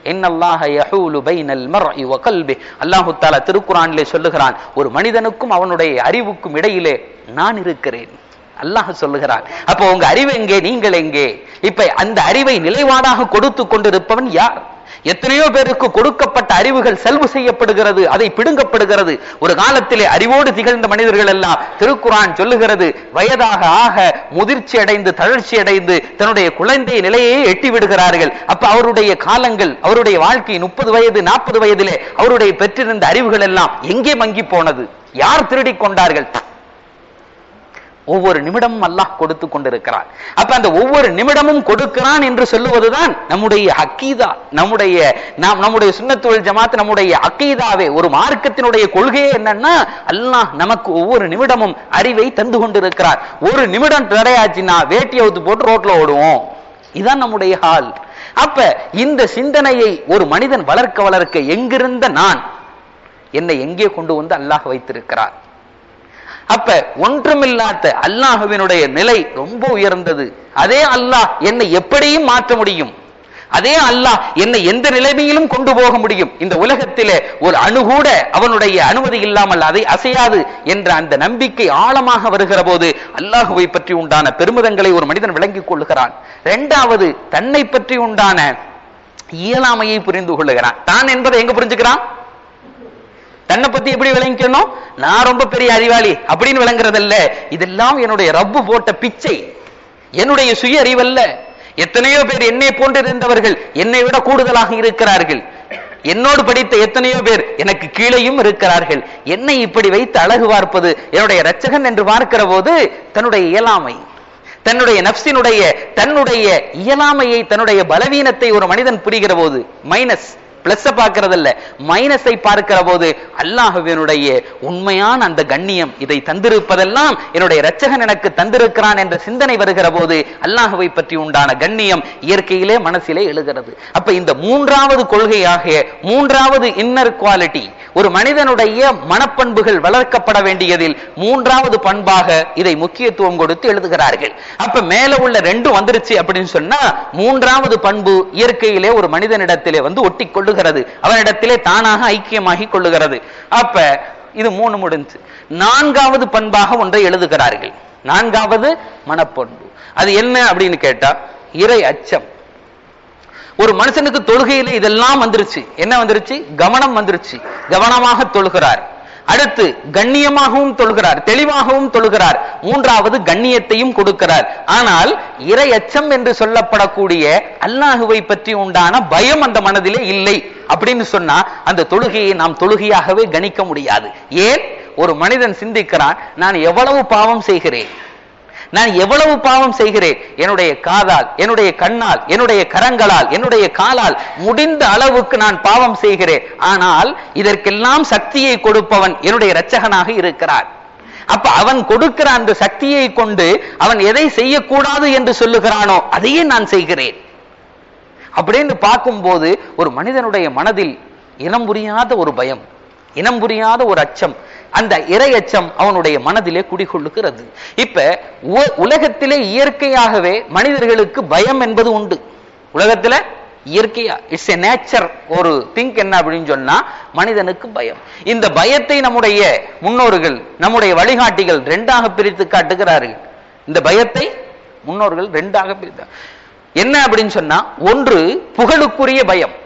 அல்லாஹு தாலா திருக்குறானிலே சொல்லுகிறான் ஒரு மனிதனுக்கும் அவனுடைய அறிவுக்கும் இடையிலே நான் இருக்கிறேன் அல்லாஹ் சொல்லுகிறான் அப்போ உங்க அறிவு எங்கே நீங்கள் எங்கே இப்ப அந்த அறிவை நிலைவாடாக கொடுத்து கொண்டிருப்பவன் யார் எத்தனையோ பேருக்கு கொடுக்கப்பட்ட அறிவுகள் செல்வு செய்யப்படுகிறது அதை பிடுங்கப்படுகிறது ஒரு காலத்திலே அறிவோடு திகழ்ந்த மனிதர்கள் எல்லாம் திருக்குறான் சொல்லுகிறது வயதாக ஆக முதிர்ச்சி அடைந்து தளர்ச்சி அடைந்து தன்னுடைய குழந்தை நிலையை எட்டி விடுகிறார்கள் அப்ப அவருடைய காலங்கள் அவருடைய வாழ்க்கை முப்பது வயது நாற்பது வயதிலே அவருடைய பெற்றிருந்த அறிவுகள் எல்லாம் எங்கே மங்கி போனது யார் திருடி கொண்டார்கள் ஒவ்வொரு நிமிடமும் அல்லாஹ் கொடுத்து கொண்டிருக்கிறான் அப்ப அந்த ஒவ்வொரு நிமிடமும் கொடுக்கிறான் என்று சொல்லுவதுதான் நம்முடைய அக்கீதா நம்முடைய நாம் நம்முடைய சுண்ணத்துவல் ஜமாத் நம்முடைய அக்கீதாவே ஒரு மார்க்கத்தினுடைய கொள்கையே என்னன்னா அல்லாஹ் நமக்கு ஒவ்வொரு நிமிடமும் அறிவை தந்து கொண்டிருக்கிறார் ஒரு நிமிடம் தடையாச்சுன்னா வேட்டி அவுத்து போட்டு ரோட்ல ஓடுவோம் இதுதான் நம்முடைய ஹால் அப்ப இந்த சிந்தனையை ஒரு மனிதன் வளர்க்க வளர்க்க எங்கிருந்த நான் என்னை எங்கே கொண்டு வந்து அல்லாஹ் வைத்திருக்கிறார் அப்ப ஒன்றுமில்லாத அல்லாஹுவினுடைய நிலை ரொம்ப உயர்ந்தது அதே அல்லாஹ் என்னை எப்படியும் மாற்ற முடியும் அதே அல்லாஹ் என்னை எந்த நிலைமையிலும் கொண்டு போக முடியும் இந்த உலகத்திலே ஒரு அணு கூட அவனுடைய அனுமதி இல்லாமல் அதை அசையாது என்ற அந்த நம்பிக்கை ஆழமாக வருகிற போது அல்லாஹுவை பற்றி உண்டான பெருமிதங்களை ஒரு மனிதன் விளங்கிக் கொள்கிறான் இரண்டாவது தன்னை பற்றி உண்டான இயலாமையை புரிந்து கொள்ளுகிறான் தான் என்பதை எங்க புரிஞ்சுக்கிறான் தன்னை பத்தி எப்படி விளங்கிக்கணும் நான் ரொம்ப பெரிய அறிவாளி அப்படின்னு விளங்குறதல்ல இதெல்லாம் என்னுடைய ரப்பு போட்ட பிச்சை என்னுடைய சுய அறிவல்ல எத்தனையோ பேர் என்னை போன்று இருந்தவர்கள் என்னை விட கூடுதலாக இருக்கிறார்கள் என்னோடு படித்த எத்தனையோ பேர் எனக்கு கீழேயும் இருக்கிறார்கள் என்னை இப்படி வைத்து அழகு பார்ப்பது என்னுடைய இரட்சகன் என்று பார்க்கிற போது தன்னுடைய இயலாமை தன்னுடைய நப்சினுடைய தன்னுடைய இயலாமையை தன்னுடைய பலவீனத்தை ஒரு மனிதன் புரிகிற போது மைனஸ் பிளஸ் பார்க்கறதல்ல மைனஸை பார்க்கிற போது அல்லாஹுவினுடைய உண்மையான அந்த கண்ணியம் இதை தந்திருப்பதெல்லாம் என்னுடைய இரட்சகன் எனக்கு தந்திருக்கிறான் என்ற சிந்தனை வருகிற போது அல்லாஹுவை பற்றி உண்டான கண்ணியம் இயற்கையிலே மனசிலே எழுகிறது அப்ப இந்த மூன்றாவது கொள்கையாக மூன்றாவது இன்னர் குவாலிட்டி ஒரு மனிதனுடைய மனப்பண்புகள் வளர்க்கப்பட வேண்டியதில் மூன்றாவது பண்பாக இதை முக்கியத்துவம் கொடுத்து எழுதுகிறார்கள் அப்ப மேல உள்ள ரெண்டு வந்துருச்சு அப்படின்னு சொன்னா மூன்றாவது பண்பு இயற்கையிலே ஒரு மனிதனிடத்திலே வந்து ஒட்டி கொள்ளுகிறது அவனிடத்திலே தானாக ஐக்கியமாகி கொள்ளுகிறது அப்ப இது மூணு முடிஞ்சு நான்காவது பண்பாக ஒன்றை எழுதுகிறார்கள் நான்காவது மனப்பண்பு அது என்ன அப்படின்னு கேட்டா இறை அச்சம் ஒரு மனுஷனுக்கு தொழுகையில இதெல்லாம் வந்துருச்சு என்ன வந்துருச்சு கவனம் வந்துருச்சு கவனமாக தொழுகிறார் அடுத்து கண்ணியமாகவும் தொழுகிறார் தெளிவாகவும் தொழுகிறார் மூன்றாவது கண்ணியத்தையும் கொடுக்கிறார் ஆனால் இறை அச்சம் என்று சொல்லப்படக்கூடிய அல்லாஹுவை பற்றி உண்டான பயம் அந்த மனதிலே இல்லை அப்படின்னு சொன்னா அந்த தொழுகையை நாம் தொழுகையாகவே கணிக்க முடியாது ஏன் ஒரு மனிதன் சிந்திக்கிறான் நான் எவ்வளவு பாவம் செய்கிறேன் நான் எவ்வளவு பாவம் செய்கிறேன் என்னுடைய காதால் என்னுடைய கண்ணால் என்னுடைய கரங்களால் என்னுடைய காலால் முடிந்த அளவுக்கு நான் பாவம் செய்கிறேன் ஆனால் இதற்கெல்லாம் சக்தியை கொடுப்பவன் என்னுடைய இரட்சகனாக இருக்கிறான் அப்ப அவன் கொடுக்கிற அந்த சக்தியை கொண்டு அவன் எதை செய்யக்கூடாது என்று சொல்லுகிறானோ அதையே நான் செய்கிறேன் அப்படின்னு பார்க்கும்போது ஒரு மனிதனுடைய மனதில் இனம் புரியாத ஒரு பயம் இனம் புரியாத ஒரு அச்சம் அந்த இறை அச்சம் அவனுடைய மனதிலே குடிகொள்ளுகிறது இப்ப உ- உலகத்திலே இயற்கையாகவே மனிதர்களுக்கு பயம் என்பது உண்டு உலகத்துல இயற்கையா இட்ஸ் எ நேச்சர் ஒரு திங்க் என்ன அப்படின்னு சொன்னா மனிதனுக்கு பயம் இந்த பயத்தை நம்முடைய முன்னோர்கள் நம்முடைய வழிகாட்டிகள் ரெண்டாக பிரித்து காட்டுகிறார்கள் இந்த பயத்தை முன்னோர்கள் ரெண்டாக பிரித்தார் என்ன அப்படின்னு சொன்னா ஒன்று புகழுக்குரிய பயம்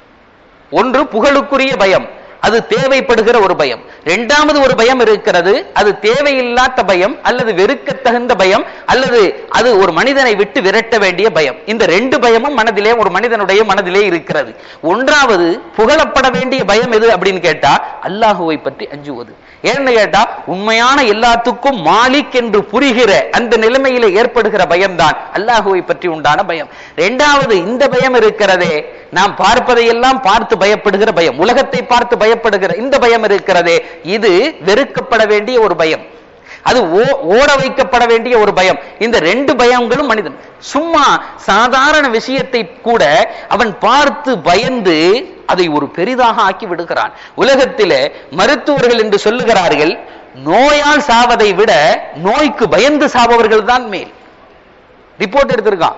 ஒன்று புகழுக்குரிய பயம் அது தேவைப்படுகிற ஒரு பயம் இரண்டாவது ஒரு பயம் இருக்கிறது அது தேவையில்லாத பயம் அல்லது வெறுக்கத் தகுந்த பயம் அல்லது அது ஒரு மனிதனை விட்டு விரட்ட வேண்டிய பயம் இந்த ரெண்டு பயமும் மனதிலே ஒரு மனிதனுடைய மனதிலே இருக்கிறது ஒன்றாவது புகழப்பட வேண்டிய பயம் எது அப்படின்னு கேட்டா அல்லாஹுவை பற்றி அஞ்சுவது ஏன்னு கேட்டா உண்மையான எல்லாத்துக்கும் மாலிக் என்று புரிகிற அந்த நிலைமையில ஏற்படுகிற பயம்தான் அல்லாஹுவை பற்றி உண்டான பயம் இரண்டாவது இந்த பயம் இருக்கிறதே நாம் பார்ப்பதையெல்லாம் பார்த்து பயப்படுகிற பயம் உலகத்தை பார்த்து பயப்படுகிற இந்த பயம் இருக்கிறதே இது வெறுக்கப்பட வேண்டிய ஒரு பயம் அது ஓ- ஓட வைக்கப்பட வேண்டிய ஒரு பயம் இந்த ரெண்டு பயங்களும் மனிதன் சும்மா சாதாரண விஷயத்தை கூட அவன் பார்த்து பயந்து அதை ஒரு பெரிதாக ஆக்கி விடுகிறான் உலகத்திலே மருத்துவர்கள் என்று சொல்லுகிறார்கள் நோயால் சாவதை விட நோய்க்கு பயந்து சாபவர்கள் தான் மேல் ரிப்போர்ட் எடுத்திருக்கான்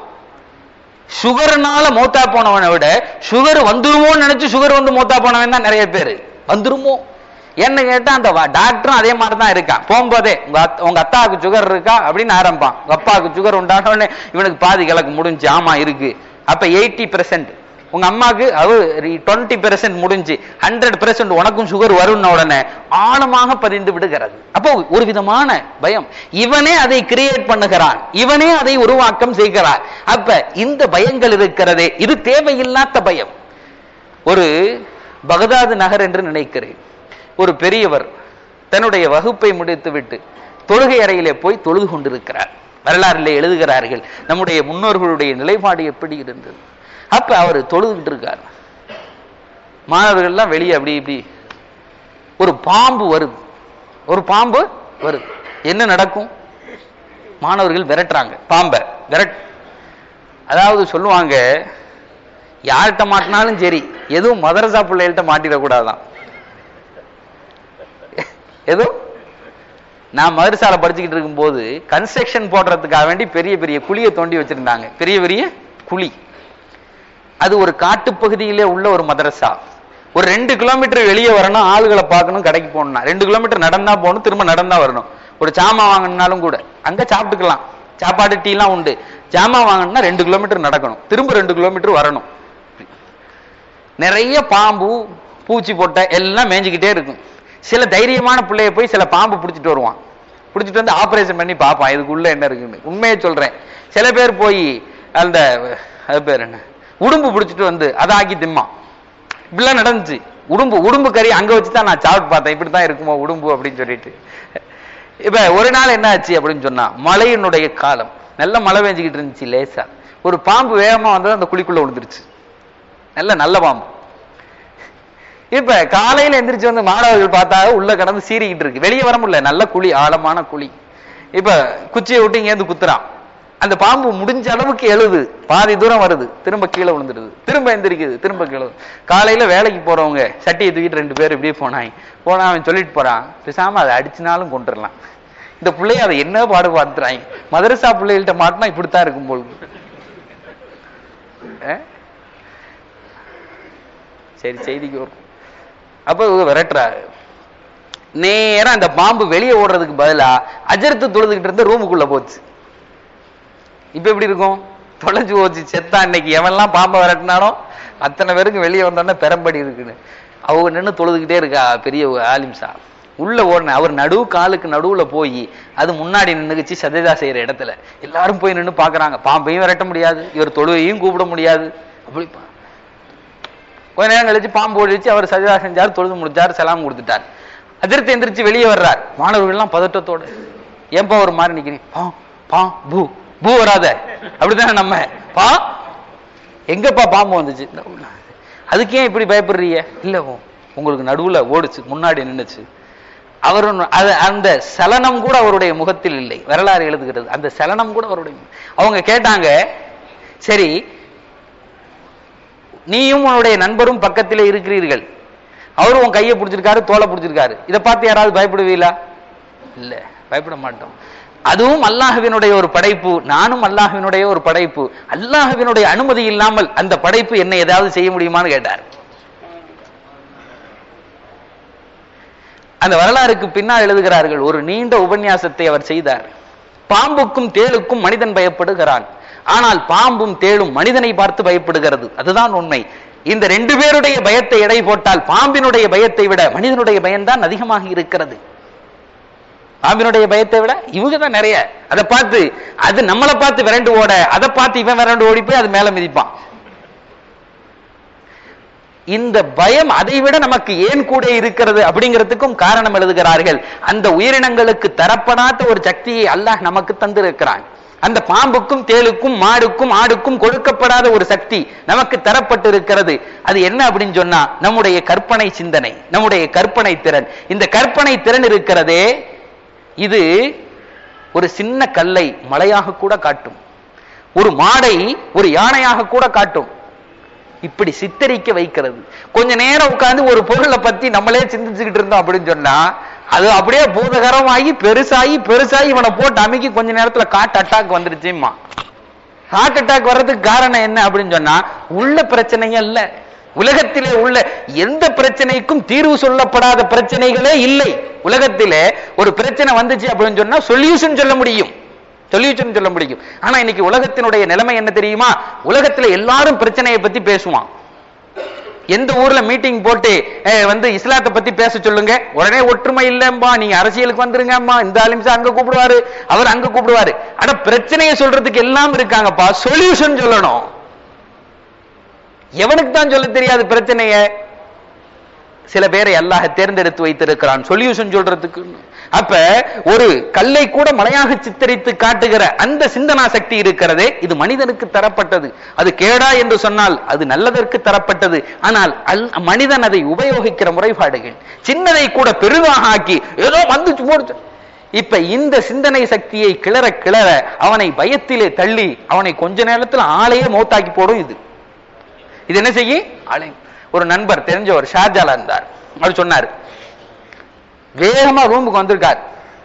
சுகர்னால மூத்தா போனவனை விட சுகர் வந்துருமோன்னு நினைச்சு சுகர் வந்து மூத்தா போனவன் தான் நிறைய பேர் வந்துருமோ என்ன கேட்டா அந்த வ- டாக்டரும் அதே மாதிரி தான் இருக்கான் போகும்போதே உங்க அத்- உங்க அத்தாவுக்கு சுகர் இருக்கா அப்படின்னு ஆரம்பிப்பான் உங்க அப்பாவுக்கு சுகர் உண்டான உடனே இவனுக்கு பாதி கிழக்கு முடிஞ்சு ஆமா இருக்கு அப்ப எயிட்டி பெர்சென்ட் உங்க அம்மாக்கு அது டுவெண்ட்டி பெர்சென்ட் முடிஞ்சு ஹண்ட்ரட் பெர்சென்ட் உனக்கும் சுகர் வரும்ன உடனே ஆழமாக பதிந்து விடுகிறது அப்போ ஒரு விதமான பயம் இவனே அதை கிரியேட் பண்ணுகிறான் இவனே அதை உருவாக்கம் செய்கிறான் அப்ப இந்த பயங்கள் இருக்கிறதே இது தேவையில்லாத பயம் ஒரு பகதாது நகர் என்று நினைக்கிறேன் ஒரு பெரியவர் தன்னுடைய வகுப்பை முடித்துவிட்டு தொழுகை அறையிலே போய் தொழுது கொண்டிருக்கிறார் வரலாறிலே எழுதுகிறார்கள் நம்முடைய முன்னோர்களுடைய நிலைப்பாடு எப்படி இருந்தது அப்ப அவர் தொழுதுகிட்டு இருக்கார் மாணவர்கள் எல்லாம் வெளியே அப்படி இப்படி ஒரு பாம்பு வருது ஒரு பாம்பு வருது என்ன நடக்கும் மாணவர்கள் விரட்டுறாங்க பாம்பை விரட் அதாவது சொல்லுவாங்க யார்கிட்ட மாட்டினாலும் சரி எதுவும் மதரசா பிள்ளைகள்ட்ட மாட்டிடக்கூடாதான் எதுவும் நான் மதரசால படிச்சுக்கிட்டு இருக்கும்போது கன்ஸ்ட்ரக்ஷன் போடுறதுக்காக வேண்டி பெரிய பெரிய குழியை தோண்டி வச்சிருந்தாங்க பெரிய பெரிய குழி அது ஒரு காட்டுப்பகுதியிலே உள்ள ஒரு மதரசா ஒரு ரெண்டு கிலோமீட்டர் வெளியே வரணும் ஆளுகளை பார்க்கணும் கடைக்கு போகணும்னா ரெண்டு கிலோமீட்டர் நடந்தா போகணும் திரும்ப நடந்தா வரணும் ஒரு சாமான் வாங்கணும்னாலும் கூட அங்க சாப்பிட்டுக்கலாம் சாப்பாடு டீலாம் உண்டு ஜாமான் வாங்கணும்னா ரெண்டு கிலோமீட்டர் நடக்கணும் திரும்ப ரெண்டு கிலோமீட்டர் வரணும் நிறைய பாம்பு பூச்சி பொட்டை எல்லாம் மேய்ஞ்சிக்கிட்டே இருக்கும் சில தைரியமான பிள்ளைய போய் சில பாம்பு பிடிச்சிட்டு வருவான் பிடிச்சிட்டு வந்து ஆபரேஷன் பண்ணி பார்ப்பான் இதுக்குள்ள என்ன இருக்குன்னு உண்மையை சொல்றேன் சில பேர் போய் அந்த அது பேர் என்ன உடும்பு பிடிச்சிட்டு வந்து அதை ஆக்கி திம்மான் இப்படிலாம் நடந்துச்சு உடும்பு உடும்பு கறி அங்க வச்சு தான் நான் சாப்பிட்டு பார்த்தேன் இப்படித்தான் இருக்குமோ உடும்பு அப்படின்னு சொல்லிட்டு இப்ப ஒரு நாள் என்ன ஆச்சு அப்படின்னு சொன்னா மழையினுடைய காலம் நல்ல மழை பெஞ்சுக்கிட்டு இருந்துச்சு லேசா ஒரு பாம்பு வேகமா வந்தது அந்த குழிக்குள்ள விழுந்துருச்சு நல்ல நல்ல பாம்பு இப்ப காலையில எந்திரிச்சு வந்து மாணவர்கள் பார்த்தா உள்ள கடந்து சீறிக்கிட்டு இருக்கு வெளியே வர முடியல நல்ல குழி ஆழமான குழி இப்ப குச்சியை விட்டு இங்கேருந்து குத்துறான் அந்த பாம்பு முடிஞ்ச அளவுக்கு எழுது பாதி தூரம் வருது திரும்ப கீழே விழுந்துருது திரும்ப எந்திரிக்குது திரும்ப கீழே விழுது. காலையில வேலைக்கு போறவங்க சட்டியை தூக்கிட்டு ரெண்டு பேர் இப்படியே போனாங்க போனா அவன் சொல்லிட்டு போறான் பேசாம அதை அடிச்சுனாலும் கொண்டுடலாம் இந்த பிள்ளைய அதை என்ன பாடு பார்த்துறாங்க மதரசா பிள்ளைகள்ட்ட மாட்டினா இப்படித்தான் இருக்கும் போல் அஹ்? சரி செய்திக்கு வரும் அப்ப இவங்க விரட்டுறாரு நேரா அந்த பாம்பு வெளியே ஓடுறதுக்கு பதிலா அஜர்த்து தொழுதுகிட்டு இருந்த ரூமுக்குள்ள போச்சு இப்ப எப்படி இருக்கும் தொலைஞ்சு போச்சு செத்தா இன்னைக்கு எவன்லாம் பாம்பை விரட்டினானோ அத்தனை பேருக்கு வெளியே வந்தோன்னா பெரம்படி இருக்குன்னு அவங்க நின்று தொழுதுகிட்டே இருக்கா பெரிய ஆலிம்சா உள்ள ஓடின அவர் நடுவு காலுக்கு நடுவுல போய் அது முன்னாடி நின்னுக்குச்சு சஜதா செய்யற இடத்துல எல்லாரும் போய் நின்னு பாக்குறாங்க பாம்பையும் விரட்ட முடியாது இவர் தொழுவையும் கூப்பிட முடியாது அப்படி பா- கொஞ்ச நேரம் கழிச்சு பாம்பு ஓடிச்சு அவர் சஜதா செஞ்சார் தொழுது முடிச்சார் செலாம் கொடுத்துட்டார் அதிர்த்து எந்திரிச்சு வெளியே வர்றார் மாணவர்கள் எல்லாம் பதட்டத்தோட ஏன்பா ஒரு மாதிரி நிக்கிறீங்க பா பா பூ பூ வராத அப்படித்தானே நம்ம பா எங்கப்பா பாம்பு வந்துச்சு இந்த உள்ள. அதுக்கு ஏன் இப்படி பயப்படுறீங்க இல்ல உ- உங்களுக்கு நடுவுல ஓடுச்சு முன்னாடி நின்னுச்சு அவர் அது அந்த சலனம் கூட அவருடைய முகத்தில் இல்லை வரலாறு எழுதுகிறது அந்த சலனம் கூட அவருடைய மு- அவங்க கேட்டாங்க சரி நீயும் உன்னுடைய நண்பரும் பக்கத்திலே இருக்கிறீர்கள் அவரும் உன் கையை பிடிச்சிருக்காரு தோலை பிடிச்சிருக்காரு இதை பார்த்து யாராவது பயப்படுவீங்களா இல்ல பயப்பட மாட்டோம் அதுவும் அல்லாஹ்வினுடைய ஒரு படைப்பு நானும் அல்லாஹ்வினுடைய ஒரு படைப்பு அல்லாஹ்வினுடைய அனுமதி இல்லாமல் அந்த படைப்பு என்ன ஏதாவது செய்ய முடியுமான்னு கேட்டார் அந்த வரலாறுக்கு பின்னால் எழுதுகிறார்கள் ஒரு நீண்ட உபன்யாசத்தை அவர் செய்தார் பாம்புக்கும் தேளுக்கும் மனிதன் பயப்படுகிறான் ஆனால் பாம்பும் தேளும் மனிதனை பார்த்து பயப்படுகிறது அதுதான் உண்மை இந்த ரெண்டு பேருடைய பயத்தை எடை போட்டால் பாம்பினுடைய பயத்தை விட மனிதனுடைய பயம்தான் அதிகமாக இருக்கிறது பாம்பினுடைய பயத்தை விட இவங்க தான் நிறைய அதை பார்த்து அது நம்மளை பார்த்து விரண்டு ஓட அதை பார்த்து இவன் விரண்டு ஓடி போய் அது மேல மிதிப்பான் இந்த பயம் அதை விட நமக்கு ஏன் கூட இருக்கிறது அப்படிங்கிறதுக்கும் காரணம் எழுதுகிறார்கள் அந்த உயிரினங்களுக்கு தரப்படாத ஒரு சக்தியை அல்லாஹ் நமக்கு தந்திருக்கிறான் அந்த பாம்புக்கும் தேளுக்கும் மாடுக்கும் ஆடுக்கும் கொடுக்கப்படாத ஒரு சக்தி நமக்கு தரப்பட்டிருக்கிறது அது என்ன அப்படின்னு சொன்னா நம்முடைய கற்பனை சிந்தனை நம்முடைய கற்பனை திறன் இந்த கற்பனை திறன் இருக்கிறதே இது ஒரு சின்ன கல்லை மலையாக கூட காட்டும் ஒரு மாடை ஒரு யானையாக கூட காட்டும் இப்படி சித்தரிக்க வைக்கிறது கொஞ்ச நேரம் உட்கார்ந்து ஒரு பொருளை பத்தி நம்மளே சிந்திச்சுக்கிட்டு இருந்தோம் அப்படின்னு சொன்னா அது அப்படியே பூதகரமாகி பெருசாகி பெருசாகி இவனை போட்டு அமுக்கி கொஞ்ச நேரத்துல காட் அட்டாக் வந்துருச்சுமா ஹார்ட் அட்டாக் வர்றதுக்கு காரணம் என்ன அப்படின்னு சொன்னா உள்ள பிரச்சனையே இல்ல உலகத்திலே உள்ள எந்த பிரச்சனைக்கும் தீர்வு சொல்லப்படாத பிரச்சனைகளே இல்லை உலகத்திலே ஒரு பிரச்சனை வந்துச்சு அப்படின்னு சொன்னா சொல்யூஷன் சொல்ல முடியும் சொல்யூஷன் சொல்ல முடியும் ஆனா இன்னைக்கு உலகத்தினுடைய நிலைமை என்ன தெரியுமா உலகத்துல எல்லாரும் பிரச்சனையை பத்தி பேசுவான் எந்த ஊர்ல மீட்டிங் போட்டு அஹ், வந்து இஸ்லாத்தை பத்தி பேச சொல்லுங்க உடனே ஒற்றுமை இல்லம்பா நீங்க அரசியலுக்கு வந்துருங்கம்மா இந்த அலிம்சா அங்க கூப்பிடுவாரு அவர் அங்க கூப்பிடுவாரு ஆனா பிரச்சனையை சொல்றதுக்கு எல்லாம் இருக்காங்கப்பா சொல்யூஷன் சொல்லணும் எவனுக்கு தான் சொல்ல தெரியாது பிரச்சனைய சில பேரை அல்லாஹ் தேர்ந்தெடுத்து வைத்திருக்கிறான் சொல்யூஷன் சொல்றதுக்கு அப்ப ஒரு கல்லை கூட மலையாக சித்தரித்து காட்டுகிற அந்த சிந்தனா சக்தி இருக்கிறதே இது மனிதனுக்கு தரப்பட்டது அது கேடா என்று சொன்னால் அது நல்லதற்கு தரப்பட்டது ஆனால் அல் மனிதன் அதை உபயோகிக்கிற முறைப்பாடுகள் சின்னதை கூட பெரிதாக ஆக்கி ஏதோ வந்துச்சு போடுச்சு இப்ப இந்த சிந்தனை சக்தியை கிளற கிளற அவனை பயத்திலே தள்ளி அவனை கொஞ்ச நேரத்துல ஆளையே மௌத்தாக்கி போடும் இது இது என்ன செய்யும் ஆளை ஒரு நண்பர் தெரிஞ்சவர் ஷார்ஜால இருந்தார் அவர் சொன்னார் வேகமா ரூமுக்கு வந்திருக்கார்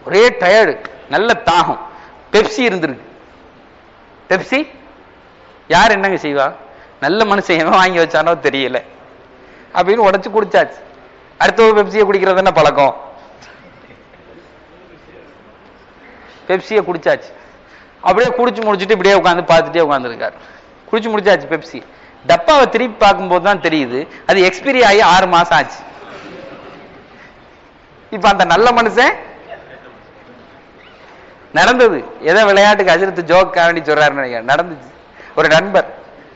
ஒரே டயர்டு நல்ல தாகம் பெப்சி இருந்திருக்கு பெப்சி யார் என்னங்க செய்வா நல்ல மனுஷன் எவன் வாங்கி வச்சானோ தெரியல அப்படின்னு உடைச்சு குடிச்சாச்சு அடுத்த ஒரு பெப்சியை குடிக்கிறது என்ன பழக்கம் பெப்சியை குடிச்சாச்சு அப்படியே குடிச்சு முடிச்சுட்டு இப்படியே உட்காந்து பார்த்துட்டே உட்காந்துருக்காரு குடிச்சு முடிச்சாச்சு பெப்சி டப்பாவை திருப்பி பார்க்கும்போது தான் தெரியுது அது எக்ஸ்பிரி ஆகி ஆறு மாசம் ஆச்சு இப்ப அந்த நல்ல மனுஷன் நடந்தது ஏதோ விளையாட்டுக்கு அஜிரத்து ஜோக் வேண்டி சொல்றாருன்னு நினைக்கிறேன் நடந்துச்சு ஒரு நண்பர்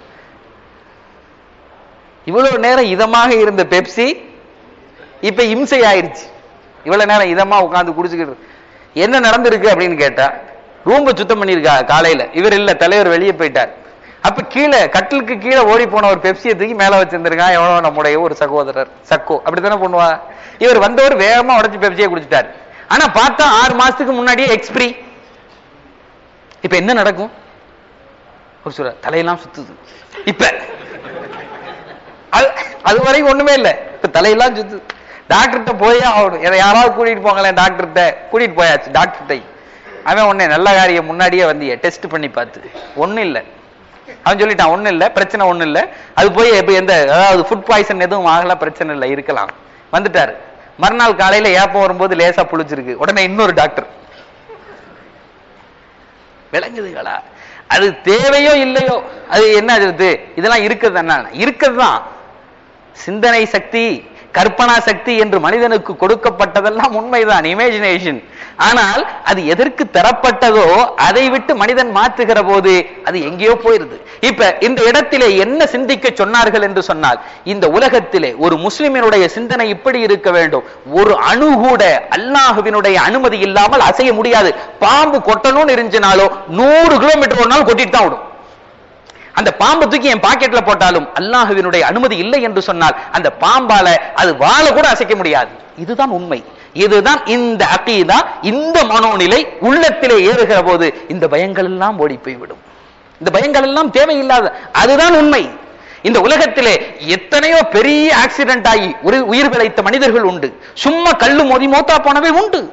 இவ்வளவு நேரம் இதமாக இருந்த பெப்சி இப்ப இம்சை ஆயிருச்சு இவ்வளவு நேரம் இதமா உட்கார்ந்து குடிச்சுக்கிட்டு என்ன நடந்திருக்கு அப்படின்னு கேட்டா ரூம்ப சுத்தம் பண்ணிருக்கா காலையில இவர் இல்ல தலைவர் வெளியே போயிட்டார் அப்ப கீழே கட்டிலுக்கு கீழே ஓடி போன ஒரு பெப்சியை தூக்கி மேல வச்சிருந்திருக்கான் எவனோ நம்முடைய ஒரு சகோதரர் சக்கோ அப்படித்தானே பண்ணுவா இவர் வந்தவர் வேகமா உடைச்சு பெப்சியை குடிச்சிட்டார் ஆனா பார்த்தா ஆறு மாசத்துக்கு முன்னாடியே எக்ஸ்பிரி இப்ப என்ன நடக்கும் ஒரு சொல்ற தலையெல்லாம் சுத்துது இப்ப அது அது வரைக்கும் ஒண்ணுமே இல்ல இப்ப தலையெல்லாம் சுத்து டாக்டர்கிட்ட போயே ஆகணும் எதை யாராவது கூட்டிட்டு போங்களேன் டாக்டர்கிட்ட கூட்டிட்டு போயாச்சு டாக்டர்கிட்ட அவன் உடனே நல்ல காரியம் முன்னாடியே வந்திய டெஸ்ட் பண்ணி பார்த்து ஒண்ணும் இல்ல அவன் சொல்லிட்டான் ஒண்ணும் இல்ல பிரச்சனை ஒண்ணும் இல்ல அது போய் இப்ப எந்த அதாவது ஃபுட் பாய்சன் எதுவும் ஆகல பிரச்சனை இல்ல இருக்கலாம் வந்துட்டாரு மறுநாள் காலையில ஏப்பம் வரும்போது லேசா புளிச்சிருக்கு உடனே இன்னொரு டாக்டர் விளங்குதுங்களா அது தேவையோ இல்லையோ அது என்ன அது இதெல்லாம் இருக்கிறது என்ன இருக்கிறது தான் சிந்தனை சக்தி கற்பனா சக்தி என்று மனிதனுக்கு கொடுக்கப்பட்டதெல்லாம் உண்மைதான் இமேஜினேஷன் ஆனால் அது எதற்கு தரப்பட்டதோ அதை விட்டு மனிதன் மாற்றுகிற போது அது எங்கேயோ போயிருது இப்ப இந்த இடத்திலே என்ன சிந்திக்க சொன்னார்கள் என்று சொன்னால் இந்த உலகத்திலே ஒரு முஸ்லிமினுடைய சிந்தனை இப்படி இருக்க வேண்டும் ஒரு அணு கூட அல்லாஹுவினுடைய அனுமதி இல்லாமல் அசைய முடியாது பாம்பு கொட்டணும்னு இருந்துச்சுனாலோ நூறு கிலோமீட்டர் ஒரு நாள் கொட்டிட்டு தான் விடும் அந்த பாம்பு தூக்கி என் பாக்கெட்ல போட்டாலும் அல்லாஹுவினுடைய அனுமதி இல்லை என்று சொன்னால் அந்த பாம்பால அது வாழ கூட அசைக்க முடியாது இதுதான் உண்மை இதுதான் இந்த அகீதா இந்த மனோநிலை உள்ளத்திலே ஏறுகிற போது இந்த பயங்கள் எல்லாம் ஓடி போய்விடும் இந்த பயங்கள் எல்லாம் தேவையில்லாத அதுதான் உண்மை இந்த உலகத்திலே எத்தனையோ பெரிய ஆக்சிடென்ட் ஆகி ஒரு உயிர் பிழைத்த மனிதர்கள் உண்டு சும்மா கல்லு மோதி மோத்தா போனவே உண்டு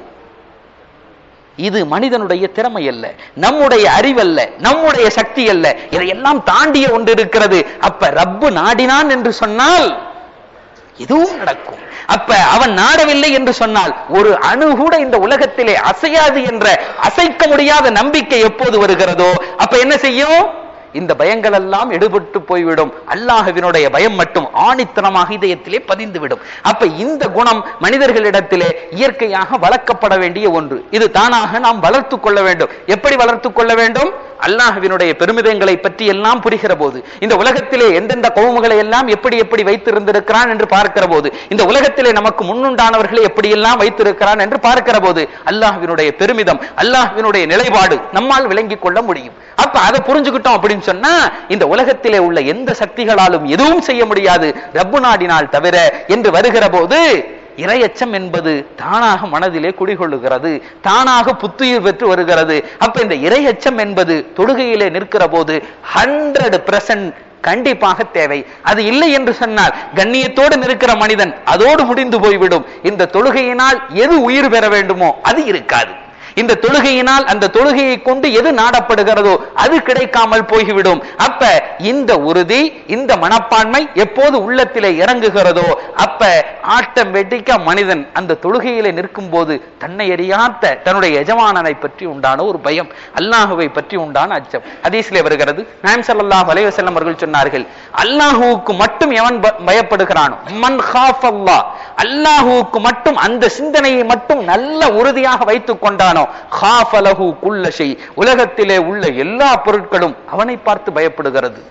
இது மனிதனுடைய திறமை அல்ல நம்முடைய அறிவல்ல நம்முடைய சக்தி அல்ல இதையெல்லாம் தாண்டிய ஒன்று இருக்கிறது அப்ப ரப்பு நாடினான் என்று சொன்னால் எதுவும் நடக்கும் அப்ப அவன் நாடவில்லை என்று சொன்னால் ஒரு அணு கூட இந்த உலகத்திலே அசையாது என்ற அசைக்க முடியாத நம்பிக்கை எப்போது வருகிறதோ அப்ப என்ன செய்யும் இந்த பயங்கள் எல்லாம் எடுபட்டு போய்விடும் அல்லாஹுவினுடைய பயம் மட்டும் ஆணித்தனமாக இதயத்திலே பதிந்துவிடும் அப்ப இந்த குணம் மனிதர்களிடத்திலே இயற்கையாக வளர்க்கப்பட வேண்டிய ஒன்று இது தானாக நாம் வளர்த்து கொள்ள வேண்டும் எப்படி வளர்த்து கொள்ள வேண்டும் அல்லாஹுவினுடைய பெருமிதங்களை பற்றி எல்லாம் புரிகிற போது இந்த உலகத்திலே எந்தெந்த கவுமுகளை எல்லாம் எப்படி எப்படி வைத்திருந்திருக்கிறான் என்று பார்க்கிற போது இந்த உலகத்திலே நமக்கு முன்னுண்டானவர்களை எப்படியெல்லாம் வைத்திருக்கிறான் என்று பார்க்கிற போது அல்லாஹுவினுடைய பெருமிதம் அல்லாஹுவினுடைய நிலைப்பாடு நம்மால் விளங்கிக் கொள்ள முடியும் அப்ப அதை புரிஞ்சுக்கிட்டோம் அப்படின்னு சொன்னா இந்த உலகத்திலே உள்ள எந்த சக்திகளாலும் எதுவும் செய்ய முடியாது ரப்பு நாடினால் தவிர என்று வருகிற போது இரையச்சம் என்பது தானாக மனதிலே குடிகொள்ளுகிறது தானாக புத்துயிர் பெற்று வருகிறது அப்ப இந்த இரையச்சம் என்பது தொடுகையிலே நிற்கிற போது ஹண்ட்ரட் பெர்சன்ட் கண்டிப்பாக தேவை அது இல்லை என்று சொன்னால் கண்ணியத்தோடு நிற்கிற மனிதன் அதோடு முடிந்து போய்விடும் இந்த தொழுகையினால் எது உயிர் பெற வேண்டுமோ அது இருக்காது இந்த தொழுகையினால் அந்த தொழுகையை கொண்டு எது நாடப்படுகிறதோ அது கிடைக்காமல் போய்விடும் அப்ப இந்த உறுதி இந்த மனப்பான்மை எப்போது உள்ளத்திலே இறங்குகிறதோ அப்ப ஆட்டோமேட்டிக்கா மனிதன் அந்த தொழுகையிலே நிற்கும் போது தன்னை அறியாத்த தன்னுடைய எஜமானனை பற்றி உண்டான ஒரு பயம் அல்லாஹுவை பற்றி உண்டான அச்சம் ஹதீஸ்ல வருகிறது நாயம் ஸல்லல்லாஹு அலைஹி வஸல்லம் அவர்கள் சொன்னார்கள் அல்லாஹுவுக்கு மட்டும் எவன் ப- பயப்படுகிறானோ மன் காஃப் அல்லாஹ் அல்லாஹுவுக்கு மட்டும் அந்த சிந்தனையை மட்டும் நல்ல உறுதியாக வைத்துக் கொண்டானோ காஃபலஹு குல்ல ஷை உலகத்திலே உள்ள எல்லா பொருட்களும் அவனை பார்த்து பயப்படுகிறது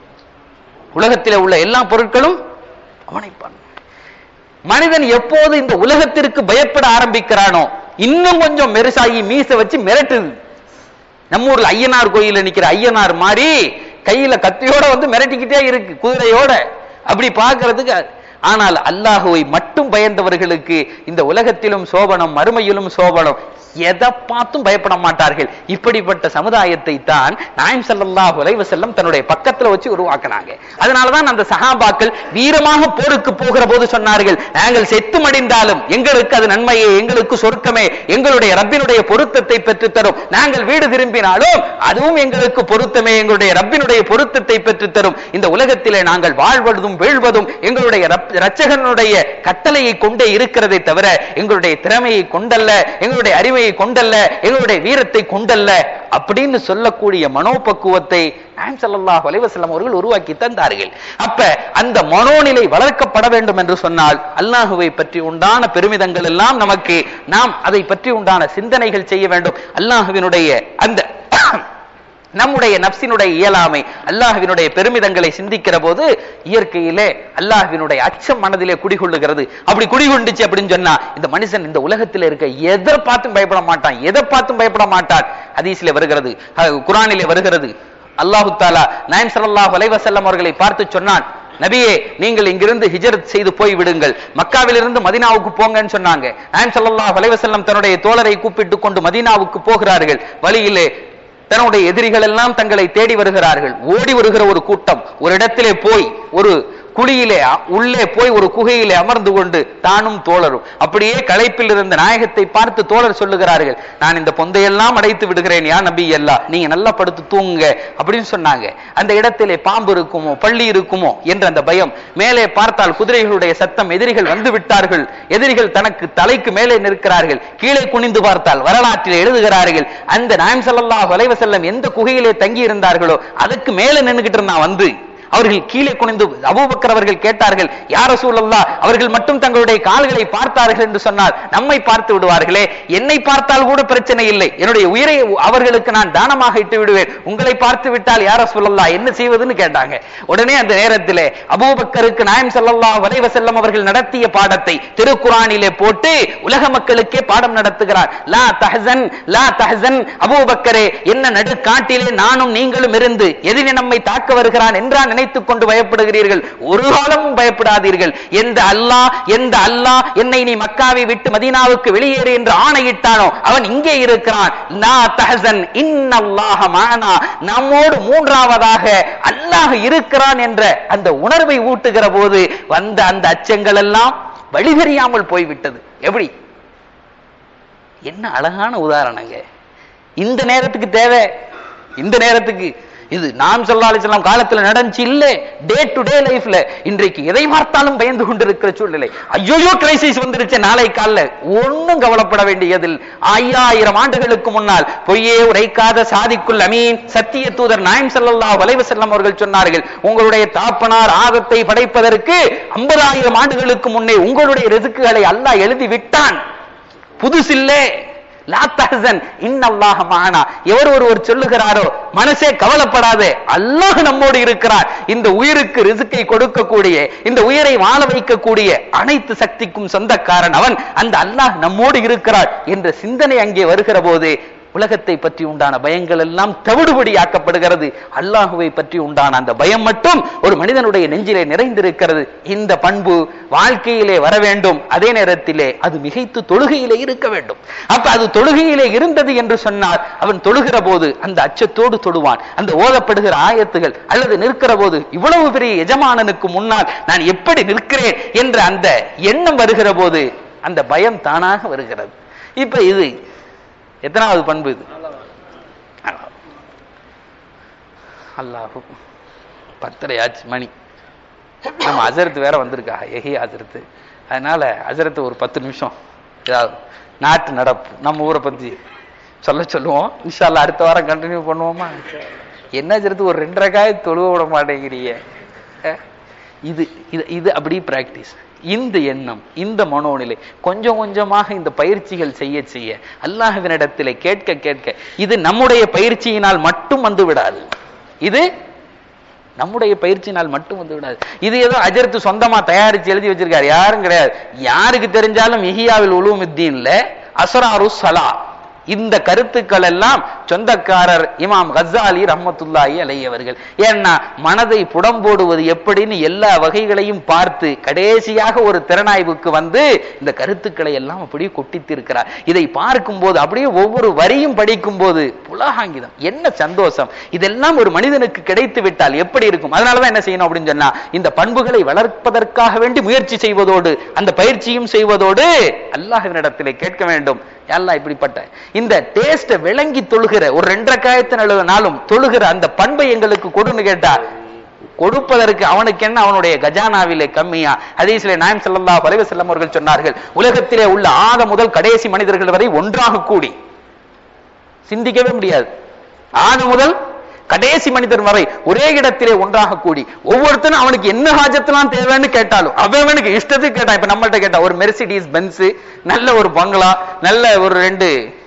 உலகத்திலே உள்ள எல்லா பொருட்களும் அவனை பார்த்து மனிதன் எப்போது இந்த உலகத்திற்கு பயப்பட ஆரம்பிக்கிறானோ இன்னும் கொஞ்சம் மெருசாகி மீச வச்சு மிரட்டுது நம்ம ஊர்ல ஐயனார் கோயில்ல நிக்கிற ஐயனார் மாதிரி கையில கத்தியோட வந்து மிரட்டிக்கிட்டே இருக்கு குதிரையோட அப்படி பார்க்கிறதுக்கு ஆனால் அல்லாஹுவை மட்டும் பயந்தவர்களுக்கு இந்த உலகத்திலும் சோபனம் மறுமையிலும் சோபனம் எதை பார்த்தும் பயப்பட மாட்டார்கள் இப்படிப்பட்ட சமுதாயத்தை தான் நாயம் ஸல்லல்லாஹு அலைஹி வஸல்லம் தன்னுடைய பக்கத்துல வச்சு உருவாக்குனாங்க அதனாலதான் அந்த சஹாபாக்கள் வீரமாக போருக்கு போகிற போது சொன்னார்கள் நாங்கள் செத்து மடிந்தாலும் எங்களுக்கு அது நன்மையே எங்களுக்கு சொர்க்கமே எங்களுடைய ரப்பினுடைய பொருத்தத்தை பெற்று தரும் நாங்கள் வீடு திரும்பினாலும் அதுவும் எங்களுக்கு பொருத்தமே எங்களுடைய ரப்பினுடைய பொருத்தத்தை பெற்று தரும் இந்த உலகத்திலே நாங்கள் வாழ்வதும் வீழ்வதும் எங்களுடைய ரப்- இரட்சகனுடைய கட்டளையை கொண்டே இருக்கிறதை தவிர எங்களுடைய திறமையை கொண்டல்ல எங்களுடைய அறிவையை கொண்டல்ல எங்களுடைய வீரத்தை கொண்டல்ல அப்படின்னு சொல்லக்கூடிய மனோபக்குவத்தை நாயம் ஸல்லல்லாஹு அலைஹி வஸல்லம் அவர்கள் உருவாக்கி தந்தார்கள் அப்ப அந்த மனோநிலை வளர்க்கப்பட வேண்டும் என்று சொன்னால் அல்லாஹுவை பற்றி உண்டான பெருமிதங்கள் எல்லாம் நமக்கு நாம் அதை பற்றி உண்டான சிந்தனைகள் செய்ய வேண்டும் அல்லாஹுவினுடைய அந்த நம்முடைய நப்சினுடைய இயலாமை அல்லாஹ்வினுடைய பெருமிதங்களை சிந்திக்கிற போது இயற்கையிலே அல்லாஹ்வினுடைய அச்சம் மனதிலே குடிகொள்ளுகிறது அப்படி குடிகொண்டுச்சு அப்படின்னு சொன்னா இந்த மனுஷன் இந்த உலகத்தில் இருக்க எதை பார்த்தும் பயப்பட மாட்டான் எதை பார்த்தும் பயப்பட மாட்டான் ஹதீஸிலே வருகிறது அஹ் குர்ஆனிலே வருகிறது அல்லாஹு தாலா நாயம் ஸல்லல்லாஹு அலைஹி வஸல்லம் அவர்களை பார்த்து சொன்னான் நபியே நீங்கள் இங்கிருந்து ஹிஜரத் செய்து போய் விடுங்கள் மக்காவிலிருந்து மதீனாவுக்கு போங்கன்னு சொன்னாங்க நாயம் ஸல்லல்லாஹு அலைஹி வஸல்லம் தன்னுடைய தோழரை கூப்பிட்டு கொண்டு மதீனாவுக்கு போகிறார்கள் வழியிலே தன்னுடைய எதிரிகள் எல்லாம் தங்களை தேடி வருகிறார்கள் ஓடி வருகிற ஒரு கூட்டம் ஒரு இடத்திலே போய் ஒரு குழியிலே அ- உள்ளே போய் ஒரு குகையிலே அமர்ந்து கொண்டு தானும் தோழரும் அப்படியே களைப்பில் இருந்த நாயகத்தை பார்த்து தோழர் சொல்லுகிறார்கள் நான் இந்த பொந்தையெல்லாம் அடைத்து விடுகிறேன் யா நபி அல்லா நீங்க நல்லா படுத்து தூங்குங்க அப்படின்னு சொன்னாங்க அந்த இடத்திலே பாம்பு இருக்குமோ பள்ளி இருக்குமோ என்ற அந்த பயம் மேலே பார்த்தால் குதிரைகளுடைய சத்தம் எதிரிகள் வந்து விட்டார்கள் எதிரிகள் தனக்கு தலைக்கு மேலே நிற்கிறார்கள் கீழே குனிந்து பார்த்தால் வரலாற்றில் எழுதுகிறார்கள் அந்த நாயம் ஸல்லல்லாஹு அலைஹி வஸல்லம் எந்த குகையிலே தங்கி இருந்தார்களோ அதுக்கு மேலே நின்னுகிட்டு இருந்தான் வந்து அவர்கள் கீழே குனிந்து அபூபக்கர் அவர்கள் கேட்டார்கள் யார் ரசூலல்லாஹ் அவர்கள் மட்டும் தங்களுடைய கால்களை பார்த்தார்கள் என்று சொன்னால் நம்மை பார்த்து விடுவார்களே என்னை பார்த்தால் கூட பிரச்சனை இல்லை என்னுடைய உயிரை அவர்களுக்கு நான் தானமாக இட்டு விடுவேன் உங்களை பார்த்து விட்டால் யார் ரசூலல்லாஹ் என்ன செய்வதுன்னு கேட்டாங்க உடனே அந்த நேரத்திலே அபூபக்கருக்கு நாயம் ஸல்லல்லாஹு அலைஹி வஸல்லம் அவர்கள் நடத்திய பாடத்தை திருக்குறானிலே போட்டு உலக மக்களுக்கே பாடம் நடத்துகிறார் லா தஹசன் லா தஹசன் அபூபக்கரே என்ன நடு காட்டிலே நானும் நீங்களும் இருந்து எதிரி நம்மை தாக்க வருகிறான் என்றா நினைத்துக் கொண்டு பயப்படுகிறீர்கள் ஒரு காலமும் பயப்படாதீர்கள் எந்த அல்லாஹ் எந்த அல்லாஹ் என்னை நீ மக்காவை விட்டு மதீனாவுக்கு வெளியேறு என்று ஆணையிட்டானோ அவன் இங்கே இருக்கிறான் லா தஹசன் இன்னல்லாஹ மானா நம்மோடு மூன்றாவதாக அல்லாஹ் இருக்கிறான் என்ற அந்த உணர்வை ஊட்டுகிற போது வந்த அந்த அச்சங்கள் எல்லாம் வழி தெரியாமல் போய்விட்டது எப்படி என்ன அழகான உதாரணங்க இந்த நேரத்துக்கு தேவை இந்த நேரத்துக்கு இது நாம் சொல்லாலிசலாம் காலத்துல நடந்துச்சு இல்ல டே டு டே லைஃப்ல இன்றைக்கு எதை பார்த்தாலும் பயந்து கொண்டிருக்கிற சூழ்நிலை ஐயோயோ கிரைசிஸ் வந்துருச்சு நாளை காலைல ஒண்ணும் கவலைப்பட வேண்டியதில் ஐயாயிரம் ஆண்டுகளுக்கு முன்னால் பொய்யே உரைக்காத சாதிக்குள் அமீன் சத்திய தூதர் நாயம் ஸல்லல்லாஹு அலைஹி வஸல்லம் அவர்கள் சொன்னார்கள் உங்களுடைய தாப்பனார் ஆதத்தை படைப்பதற்கு ஐம்பதாயிரம் ஆண்டுகளுக்கு முன்னே உங்களுடைய ரிசுக்குகளை அல்லாஹ் எழுதி விட்டான் புதுசில்லே லா தஹசன் இன்னல்லாஹ மஅனா எவர் ஒருவர் சொல்லுகிறாரோ மனசே கவலைப்படாதே அல்லாஹ் நம்மோடு இருக்கிறார் இந்த உயிருக்கு ரிசுக்கை கொடுக்கக்கூடிய இந்த உயிரை வாழ வைக்கக்கூடிய அனைத்து சக்திக்கும் சொந்தக்காரன் அவன் அந்த அல்லாஹ் நம்மோடு இருக்கிறார் என்ற சிந்தனை அங்கே வருகிற போது உலகத்தை பற்றி உண்டான பயங்கள் எல்லாம் தவிடுபடியாக்கப்படுகிறது அல்லாஹுவை பற்றி உண்டான அந்த பயம் மட்டும் ஒரு மனிதனுடைய நெஞ்சிலே நிறைந்திருக்கிறது இந்த பண்பு வாழ்க்கையிலே வர வேண்டும் அதே நேரத்திலே அது மிகைத்து தொழுகையிலே இருக்க வேண்டும் அப்ப அது தொழுகையிலே இருந்தது என்று சொன்னால் அவன் தொழுகிற போது அந்த அச்சத்தோடு தொழுவான் அந்த ஓதப்படுகிற ஆயத்துகள் அல்லது நிற்கிற போது இவ்வளவு பெரிய எஜமானனுக்கு முன்னால் நான் எப்படி நிற்கிறேன் என்ற அந்த எண்ணம் வருகிற போது அந்த பயம் தானாக வருகிறது இப்ப இது எத்தனாவது பண்பு இது அல்லாஹு பத்தரை ஆச்சு மணி நம்ம அசரத்து வேற வந்திருக்கா எஹி அசரத்து அதனால அசரத்து ஒரு பத்து நிமிஷம் ஏதாவது நாட்டு நடப்பு நம்ம ஊரை பத்தி சொல்ல சொல்லுவோம் இன்ஷால்லா அடுத்த வாரம் கண்டினியூ பண்ணுவோமா என்ன அசரத்து ஒரு ரெண்டரை காய் தொழுவ விட மாட்டேங்கிறீங்க அஹ், இது இது இது அப்படி பிராக்டிஸ் இந்த எண்ணம் இந்த மனோநிலை கொஞ்சம் கொஞ்சமாக இந்த பயிற்சிகள் செய்ய செய்ய அல்லாஹ்வினிடத்திலே கேட்க கேட்க இது நம்முடைய பயிற்சியினால் மட்டும் வந்து விடாது இது நம்முடைய பயிற்சியினால் மட்டும் வந்து விடாது இது ஏதோ அஜர்த்து சொந்தமா தயாரிச்சு எழுதி வச்சிருக்காரு யாரும் கிடையாது யாருக்கு தெரிஞ்சாலும் இஹியாவில் உலூமுத்தீன்ல அசராரு சலா இந்த கருத்துக்கள் எல்லாம் சொந்தக்காரர் இமாம் கசாலி ரஹமத்துல்லாஹி அலையவர்கள் ஏன்னா மனதை புடம்போடுவது எப்படின்னு எல்லா வகைகளையும் பார்த்து கடைசியாக ஒரு திறனாய்வுக்கு வந்து இந்த கருத்துக்களை எல்லாம் அப்படியே கொட்டித்திருக்கிறார் இதை பார்க்கும்போது அப்படியே ஒவ்வொரு வரியும் படிக்கும் போது புலகாங்கிதம் என்ன சந்தோஷம் இதெல்லாம் ஒரு மனிதனுக்கு கிடைத்து விட்டால் எப்படி இருக்கும் அதனாலதான் என்ன செய்யணும் அப்படின்னு சொன்னா இந்த பண்புகளை வளர்ப்பதற்காக வேண்டி முயற்சி செய்வதோடு அந்த பயிற்சியும் செய்வதோடு அல்லாஹ்வினிடத்திலே கேட்க வேண்டும் எல்லாம் இப்படிப்பட்ட இந்த டேஸ்ட விளங்கி தொழுகிற ஒரு ரெண்டரை காயத்தின் நாளும் தொழுகிற அந்த பண்பை எங்களுக்கு கொடுன்னு கேட்டா கொடுப்பதற்கு அவனுக்கு என்ன அவனுடைய கஜானாவிலே கம்மியா ஹதீஸ்ல நாயம் ஸல்லல்லாஹு அலைஹி வஸல்லம் அவர்கள் சொன்னார்கள் உலகத்திலே உள்ள ஆத முதல் கடைசி மனிதர்கள் வரை ஒன்றாக கூடி சிந்திக்கவே முடியாது ஆது முதல் கடைசி மனிதர் வரை ஒரே இடத்திலே ஒன்றாக கூடி ஒவ்வொருத்தரும் அவனுக்கு என்ன ஹாஜத்தெல்லாம் தேவைன்னு கேட்டாலும் அவனுக்கு இஷ்டத்துக்கு கேட்டான் இப்ப நம்மள்ட்ட கேட்டா ஒரு மெர்சிடிஸ் பென்ஸ் நல்ல ஒரு பங்களா நல்ல ஒரு ரெண்டு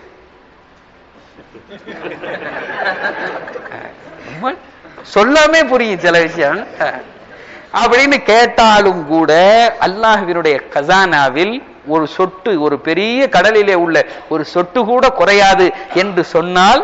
சொல்லாமே புரியும் சில விஷயம் அப்படின்னு கேட்டாலும் கூட அல்லாஹ்வினுடைய கசானாவில் ஒரு சொட்டு ஒரு பெரிய கடலிலே உள்ள ஒரு சொட்டு கூட குறையாது என்று சொன்னால்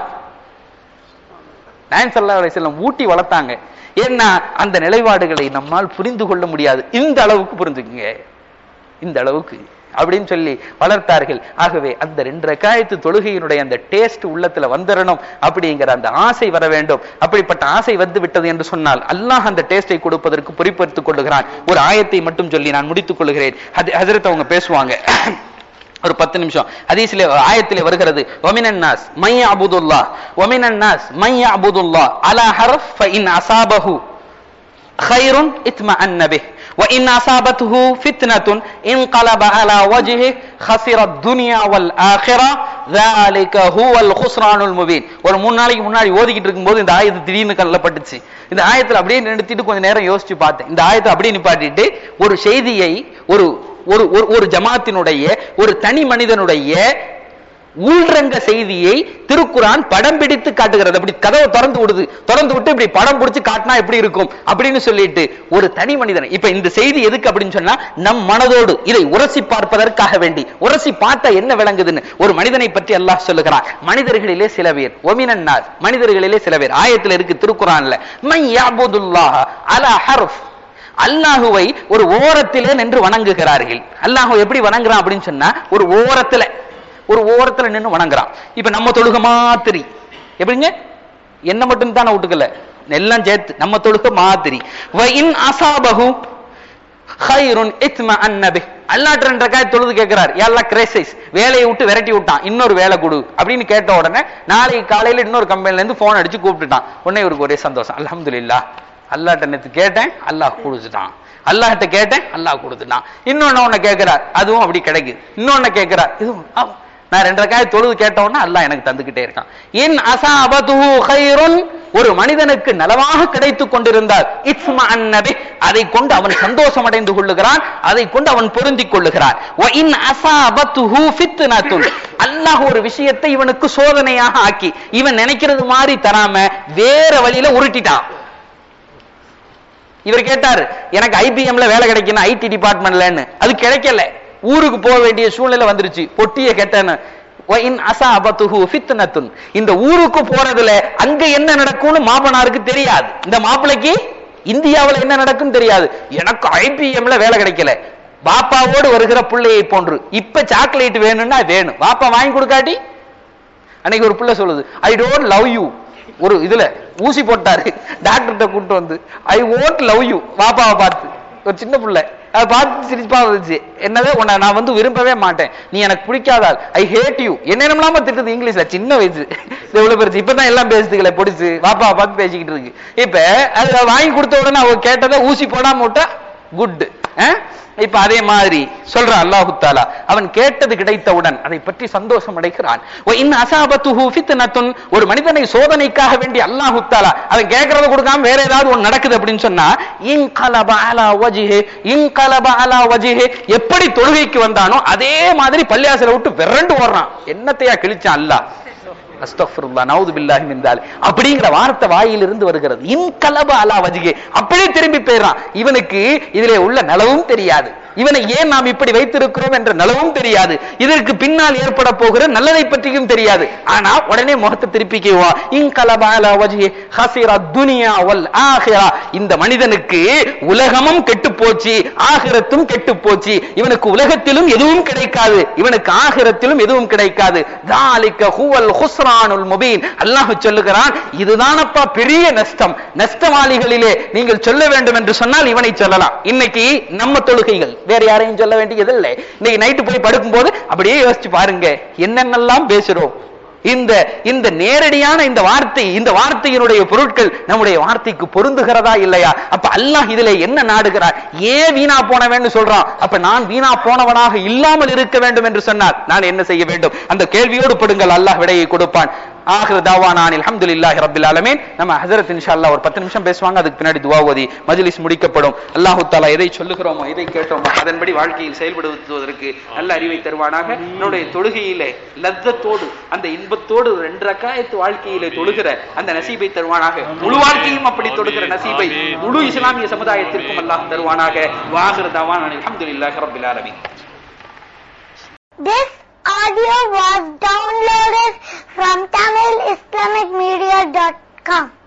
நாயன் சல்லா அலிஸ்லாம் ஊட்டி வளர்த்தாங்க ஏன்னா அந்த நிலைப்பாடுகளை நம்மால் புரிந்து கொள்ள முடியாது இந்த அளவுக்கு புரிஞ்சுக்குங்க இந்த அளவுக்கு அப்படின்னு சொல்லி வளர்த்தார்கள் ஆகவே அந்த ரெண்டு ரக்காயத்து தொழுகையினுடைய அந்த டேஸ்ட் உள்ளத்துல வந்துடணும் அப்படிங்கிற அந்த ஆசை வர வேண்டும் அப்படிப்பட்ட ஆசை வந்து விட்டது என்று சொன்னால் அல்லாஹ் அந்த டேஸ்டை கொடுப்பதற்கு பொறுப்பெடுத்துக் கொள்ளுகிறான் ஒரு ஆயத்தை மட்டும் சொல்லி நான் முடித்துக் கொள்கிறேன் ஹசரத் அவங்க பேசுவாங்க ஒரு பத்து நிமிஷம் ஹதீஸ்ல ஆயத்திலே வருகிறது ஒமினன் நாஸ் மைய அபுதுல்லா ஒமினன் நாஸ் மைய அபுதுல்லா அலா ஹரஃப் ஃபஇன் அசாபஹு خير اطمأن به وإن أصابته فتنة انقلب على وجهه خسر الدنيا والآخرة ذلك هو الخسران المبين ஒரு மூணு நாளைக்கு முன்னாடி ஓதிக்கிட்டு இருக்கும்போது இந்த ஆயத்து திடீர்னு கல்லப்பட்டுச்சு இந்த ஆயத்துல அப்படியே நிறுத்திட்டு கொஞ்ச நேரம் யோசிச்சு பார்த்தேன் இந்த ஆயத்தை அப்படியே நிப்பாட்டிட்டு ஒரு செய்தியை ஒரு ஒரு ஒரு ஜமாத்தினுடைய ஒரு தனி மனிதனுடைய உள்ரங்க செய்தியை திருக்குறான் படம் பிடித்து காட்டுகிறது அப்படி கதவை திறந்து விடுது திறந்து விட்டு இப்படி படம் பிடிச்சு காட்டினா எப்படி இருக்கும் அப்படின்னு சொல்லிட்டு ஒரு தனி மனிதன் இப்ப இந்த செய்தி எதுக்கு அப்படின்னு சொன்னா நம் மனதோடு இதை உரசி பார்ப்பதற்காக வேண்டி உரசி பார்த்தா என்ன விளங்குதுன்னு ஒரு மனிதனை பற்றி அல்லாஹ் சொல்லுகிறான் மனிதர்களிலே சில பேர் ஒமினன்னார் மனிதர்களிலே சில பேர் ஆயத்துல இருக்கு திருக்குறான்ல மை யாபுதுல்லாஹ அலா ஹர்ஃப் அல்லாஹுவை ஒரு ஓரத்திலே நின்று வணங்குகிறார்கள் அல்லாஹு எப்படி வணங்குறான் அப்படின்னு சொன்னா ஒரு ஓரத்துல ஒரு ஓரத்துல நின்று வணங்குறான் இப்ப நம்ம தொழுக மாதிரி எப்படிங்க என்ன மட்டும் தானே விட்டுக்கல எல்லாம் சேர்த்து நம்ம தொழுக மாதிரி இன் அசாபகு ஹைருன் இத்ம அன்னபி அல்லாட்ட ரெண்டு ரக்காய் தொழுது கேட்கிறார் எல்லாம் கிரைசைஸ் வேலையை விட்டு விரட்டி விட்டான் இன்னொரு வேலை கொடு அப்படின்னு கேட்ட உடனே நாளைக்கு காலையில இன்னொரு கம்பெனில இருந்து போன் அடிச்சு கூப்பிட்டுட்டான் உடனே இவருக்கு ஒரே சந்தோஷம் அல்ஹம்துலில்லாஹ் அல்லாட்ட நேத்து கேட்டேன் அல்லாஹ் கொடுத்துட்டான் அல்லாஹ்ட்ட கேட்டேன் அல்லாஹ் கொடுத்துட்டான் இன்னொன்னு ஒண்ணு கேட்கிறார் அதுவும் அப்படி கிடைக்குது இன்னொன்னு கேட்கிறார் இதுவும் ஆமா. நான் ரெண்டு ரக்காய தொழுது கேட்டவொன்னே அல்லாஹ் எனக்கு தந்துகிட்டே இருக்கான் இன் அசாபதுஹு கைருன் ஒரு மனிதனுக்கு நலமாக கிடைத்துக் கொண்டிருந்தால் இஸ்ம அன்னபி அதை கொண்டு அவன் சந்தோஷம் அடைந்து கொள்ளுகிறான் அதை கொண்டு அவன் பொருந்திக் கொள்ளுகிறான் வ இன் அசாபத்துஹு ஃபித்னத்துன் அல்லாஹ் ஒரு விஷயத்தை இவனுக்கு சோதனையாக ஆக்கி இவன் நினைக்கிறது மாதிரி தராம வேற வழியில உருட்டிட்டான் இவர் கேட்டாரு எனக்கு ஐபிஎம்ல வேலை கிடைக்கணும் ஐடி டிபார்ட்மெண்ட்லன்னு அது கிடைக்கல ஊருக்கு போக வேண்டிய சூழ்நிலை வந்துருச்சு பொட்டிய கேட்டேன்னு இந்த ஊருக்கு போறதுல அங்க என்ன நடக்கும்னு மாமனாருக்கு தெரியாது இந்த மாப்பிளைக்கு இந்தியாவுல என்ன நடக்கும் தெரியாது எனக்கு ஐபிஎம்ல வேலை கிடைக்கல பாப்பாவோடு வருகிற பிள்ளையை போன்று இப்ப சாக்லேட் வேணும்னா வேணும் பாப்பா வாங்கி கொடுக்காட்டி அன்னைக்கு ஒரு பிள்ளை சொல்லுது ஐ டோன்ட் லவ் யூ ஒரு இதுல ஊசி போட்டாரு டாக்டர்கிட்ட கூட்டு வந்து ஐ ஓன்ட் லவ் யூ பாப்பாவை பார்த்து ஒரு சின்ன பிள்ளை அதை பார்த்து சிரிப்பா வந்துச்சு என்னவே உன்னை நான் வந்து விரும்பவே மாட்டேன் நீ எனக்கு பிடிக்காதால் ஐ ஹேட் யூ என்னென்னலாம திட்டுது இங்கிலீஷ்ல சின்ன வயசு இது எவ்வளவு பெருசு இப்பதான் எல்லாம் பேசுதுங்களே பொடிச்சு பாப்பா பார்த்து பேசிக்கிட்டு இருக்கு இப்ப அது வாங்கி கொடுத்த உடனே அவ கேட்டதை ஊசி போடாம விட்டா குட் இப்ப அதே மாதிரி சொல்ற அல்லாஹு தாலா அவன் கேட்டது கிடைத்தவுடன் அதை பற்றி சந்தோஷம் அடைகிறான் "வ இன் அஸாபத்துஹு ஃபித்னத்துன்", ஒரு மனிதனை சோதனைக்காக வேண்டி அல்லாஹு தாலா அவன் கேட்கறத கொடுக்காம வேற ஏதாவது ஒண்ணு நடக்குது அப்படின்னு சொன்னா இன் கலப அலா வஜிஹி இன் கலப அலா வஜிஹி எப்படி தொழுகைக்கு வந்தானோ அதே மாதிரி பள்ளியாசல விட்டு விரண்டு ஓடுறான் என்னத்தையா கிழிச்சான் அல்லாஹ் அஸ்தக்ஃபிருல்லாஹ் நவுது பில்லாஹி மின் தாலிக் அப்படிங்கிற வார்த்தை வாயிலிருந்து வருகிறது இன்கலப அலா வஜிகே அப்படியே திரும்பி போயிடுறான் இவனுக்கு இதிலே உள்ள நலவும் தெரியாது இவனை ஏன் நாம் இப்படி வைத்திருக்கிறோம் என்ற நலவும் தெரியாது இதற்கு பின்னால் ஏற்பட போகிற நல்லதை பற்றியும் தெரியாது ஆனா உடனே முகத்தை திருப்பிக்குவா இன்கலபால வஜி ஹசிரா துனியா வல் ஆஹிரா இந்த மனிதனுக்கு உலகமும் கெட்டு போச்சு ஆகிரத்தும் கெட்டு போச்சு இவனுக்கு உலகத்திலும் எதுவும் கிடைக்காது இவனுக்கு ஆகிரத்திலும் எதுவும் கிடைக்காது தாலிக்க ஹுவல் ஹுஸ்ரானுல் முபீன் அல்லாஹ் சொல்லுகிறான் இதுதானப்பா பெரிய நஷ்டம் நஷ்டவாளிகளிலே நீங்கள் சொல்ல வேண்டும் என்று சொன்னால் இவனை சொல்லலாம் இன்னைக்கு நம்ம தொழுகைகள் வேற யாரையும் சொல்ல வேண்டியது இல்லை இன்னைக்கு நைட்டு போய் படுக்கும் போது அப்படியே யோசிச்சு பாருங்க என்னென்னலாம் பேசுறோம் இந்த இந்த நேரடியான இந்த வார்த்தை இந்த வார்த்தையினுடைய பொருட்கள் நம்முடைய வார்த்தைக்கு பொருந்துகிறதா இல்லையா அப்ப அல்லாஹ் இதிலே என்ன நாடுகிறார் ஏன் வீணா போனவன்னு சொல்றான் அப்ப நான் வீணா போனவனாக இல்லாமல் இருக்க வேண்டும் என்று சொன்னார் நான் என்ன செய்ய வேண்டும் அந்த கேள்வியோடு படுங்கள் அல்லாஹ் விடையை கொடுப்பான் ஆகிற தாவானான் அல்ஹம்துலில்லாஹி ரப்பில் ஆலமீன் நம்ம ஹஜரத் இன்ஷா அல்லாஹ் ஒரு பத்து நிமிஷம் பேசுவாங்க அதுக்கு பின்னாடி துவா ஓதி மஜ்லிஸ் முடிக்கப்படும் அல்லாஹு தாலா எதை சொல்லுகிறோமோ எதை கேட்டோமோ அதன்படி வாழ்க்கையில் செயல்படுத்துவதற்கு நல்ல அறிவை தருவானாக என்னுடைய தொழுகையிலே லத்தத்தோடு அந்த இன்பத்தோடு ரெண்டு ரக்காயத்து வாழ்க்கையிலே தொழுகிற அந்த நசீபை தருவானாக முழு வாழ்க்கையும் அப்படி தொழுகிற நசீபை முழு இஸ்லாமிய சமுதாயத்திற்கும் அல்லாஹ் தருவானாக வாகிற தாவானான் அல்ஹம்துலில்லாஹி ரப்பில் ஆலமீன் This audio was downloaded from TamilIslamicMedia.com.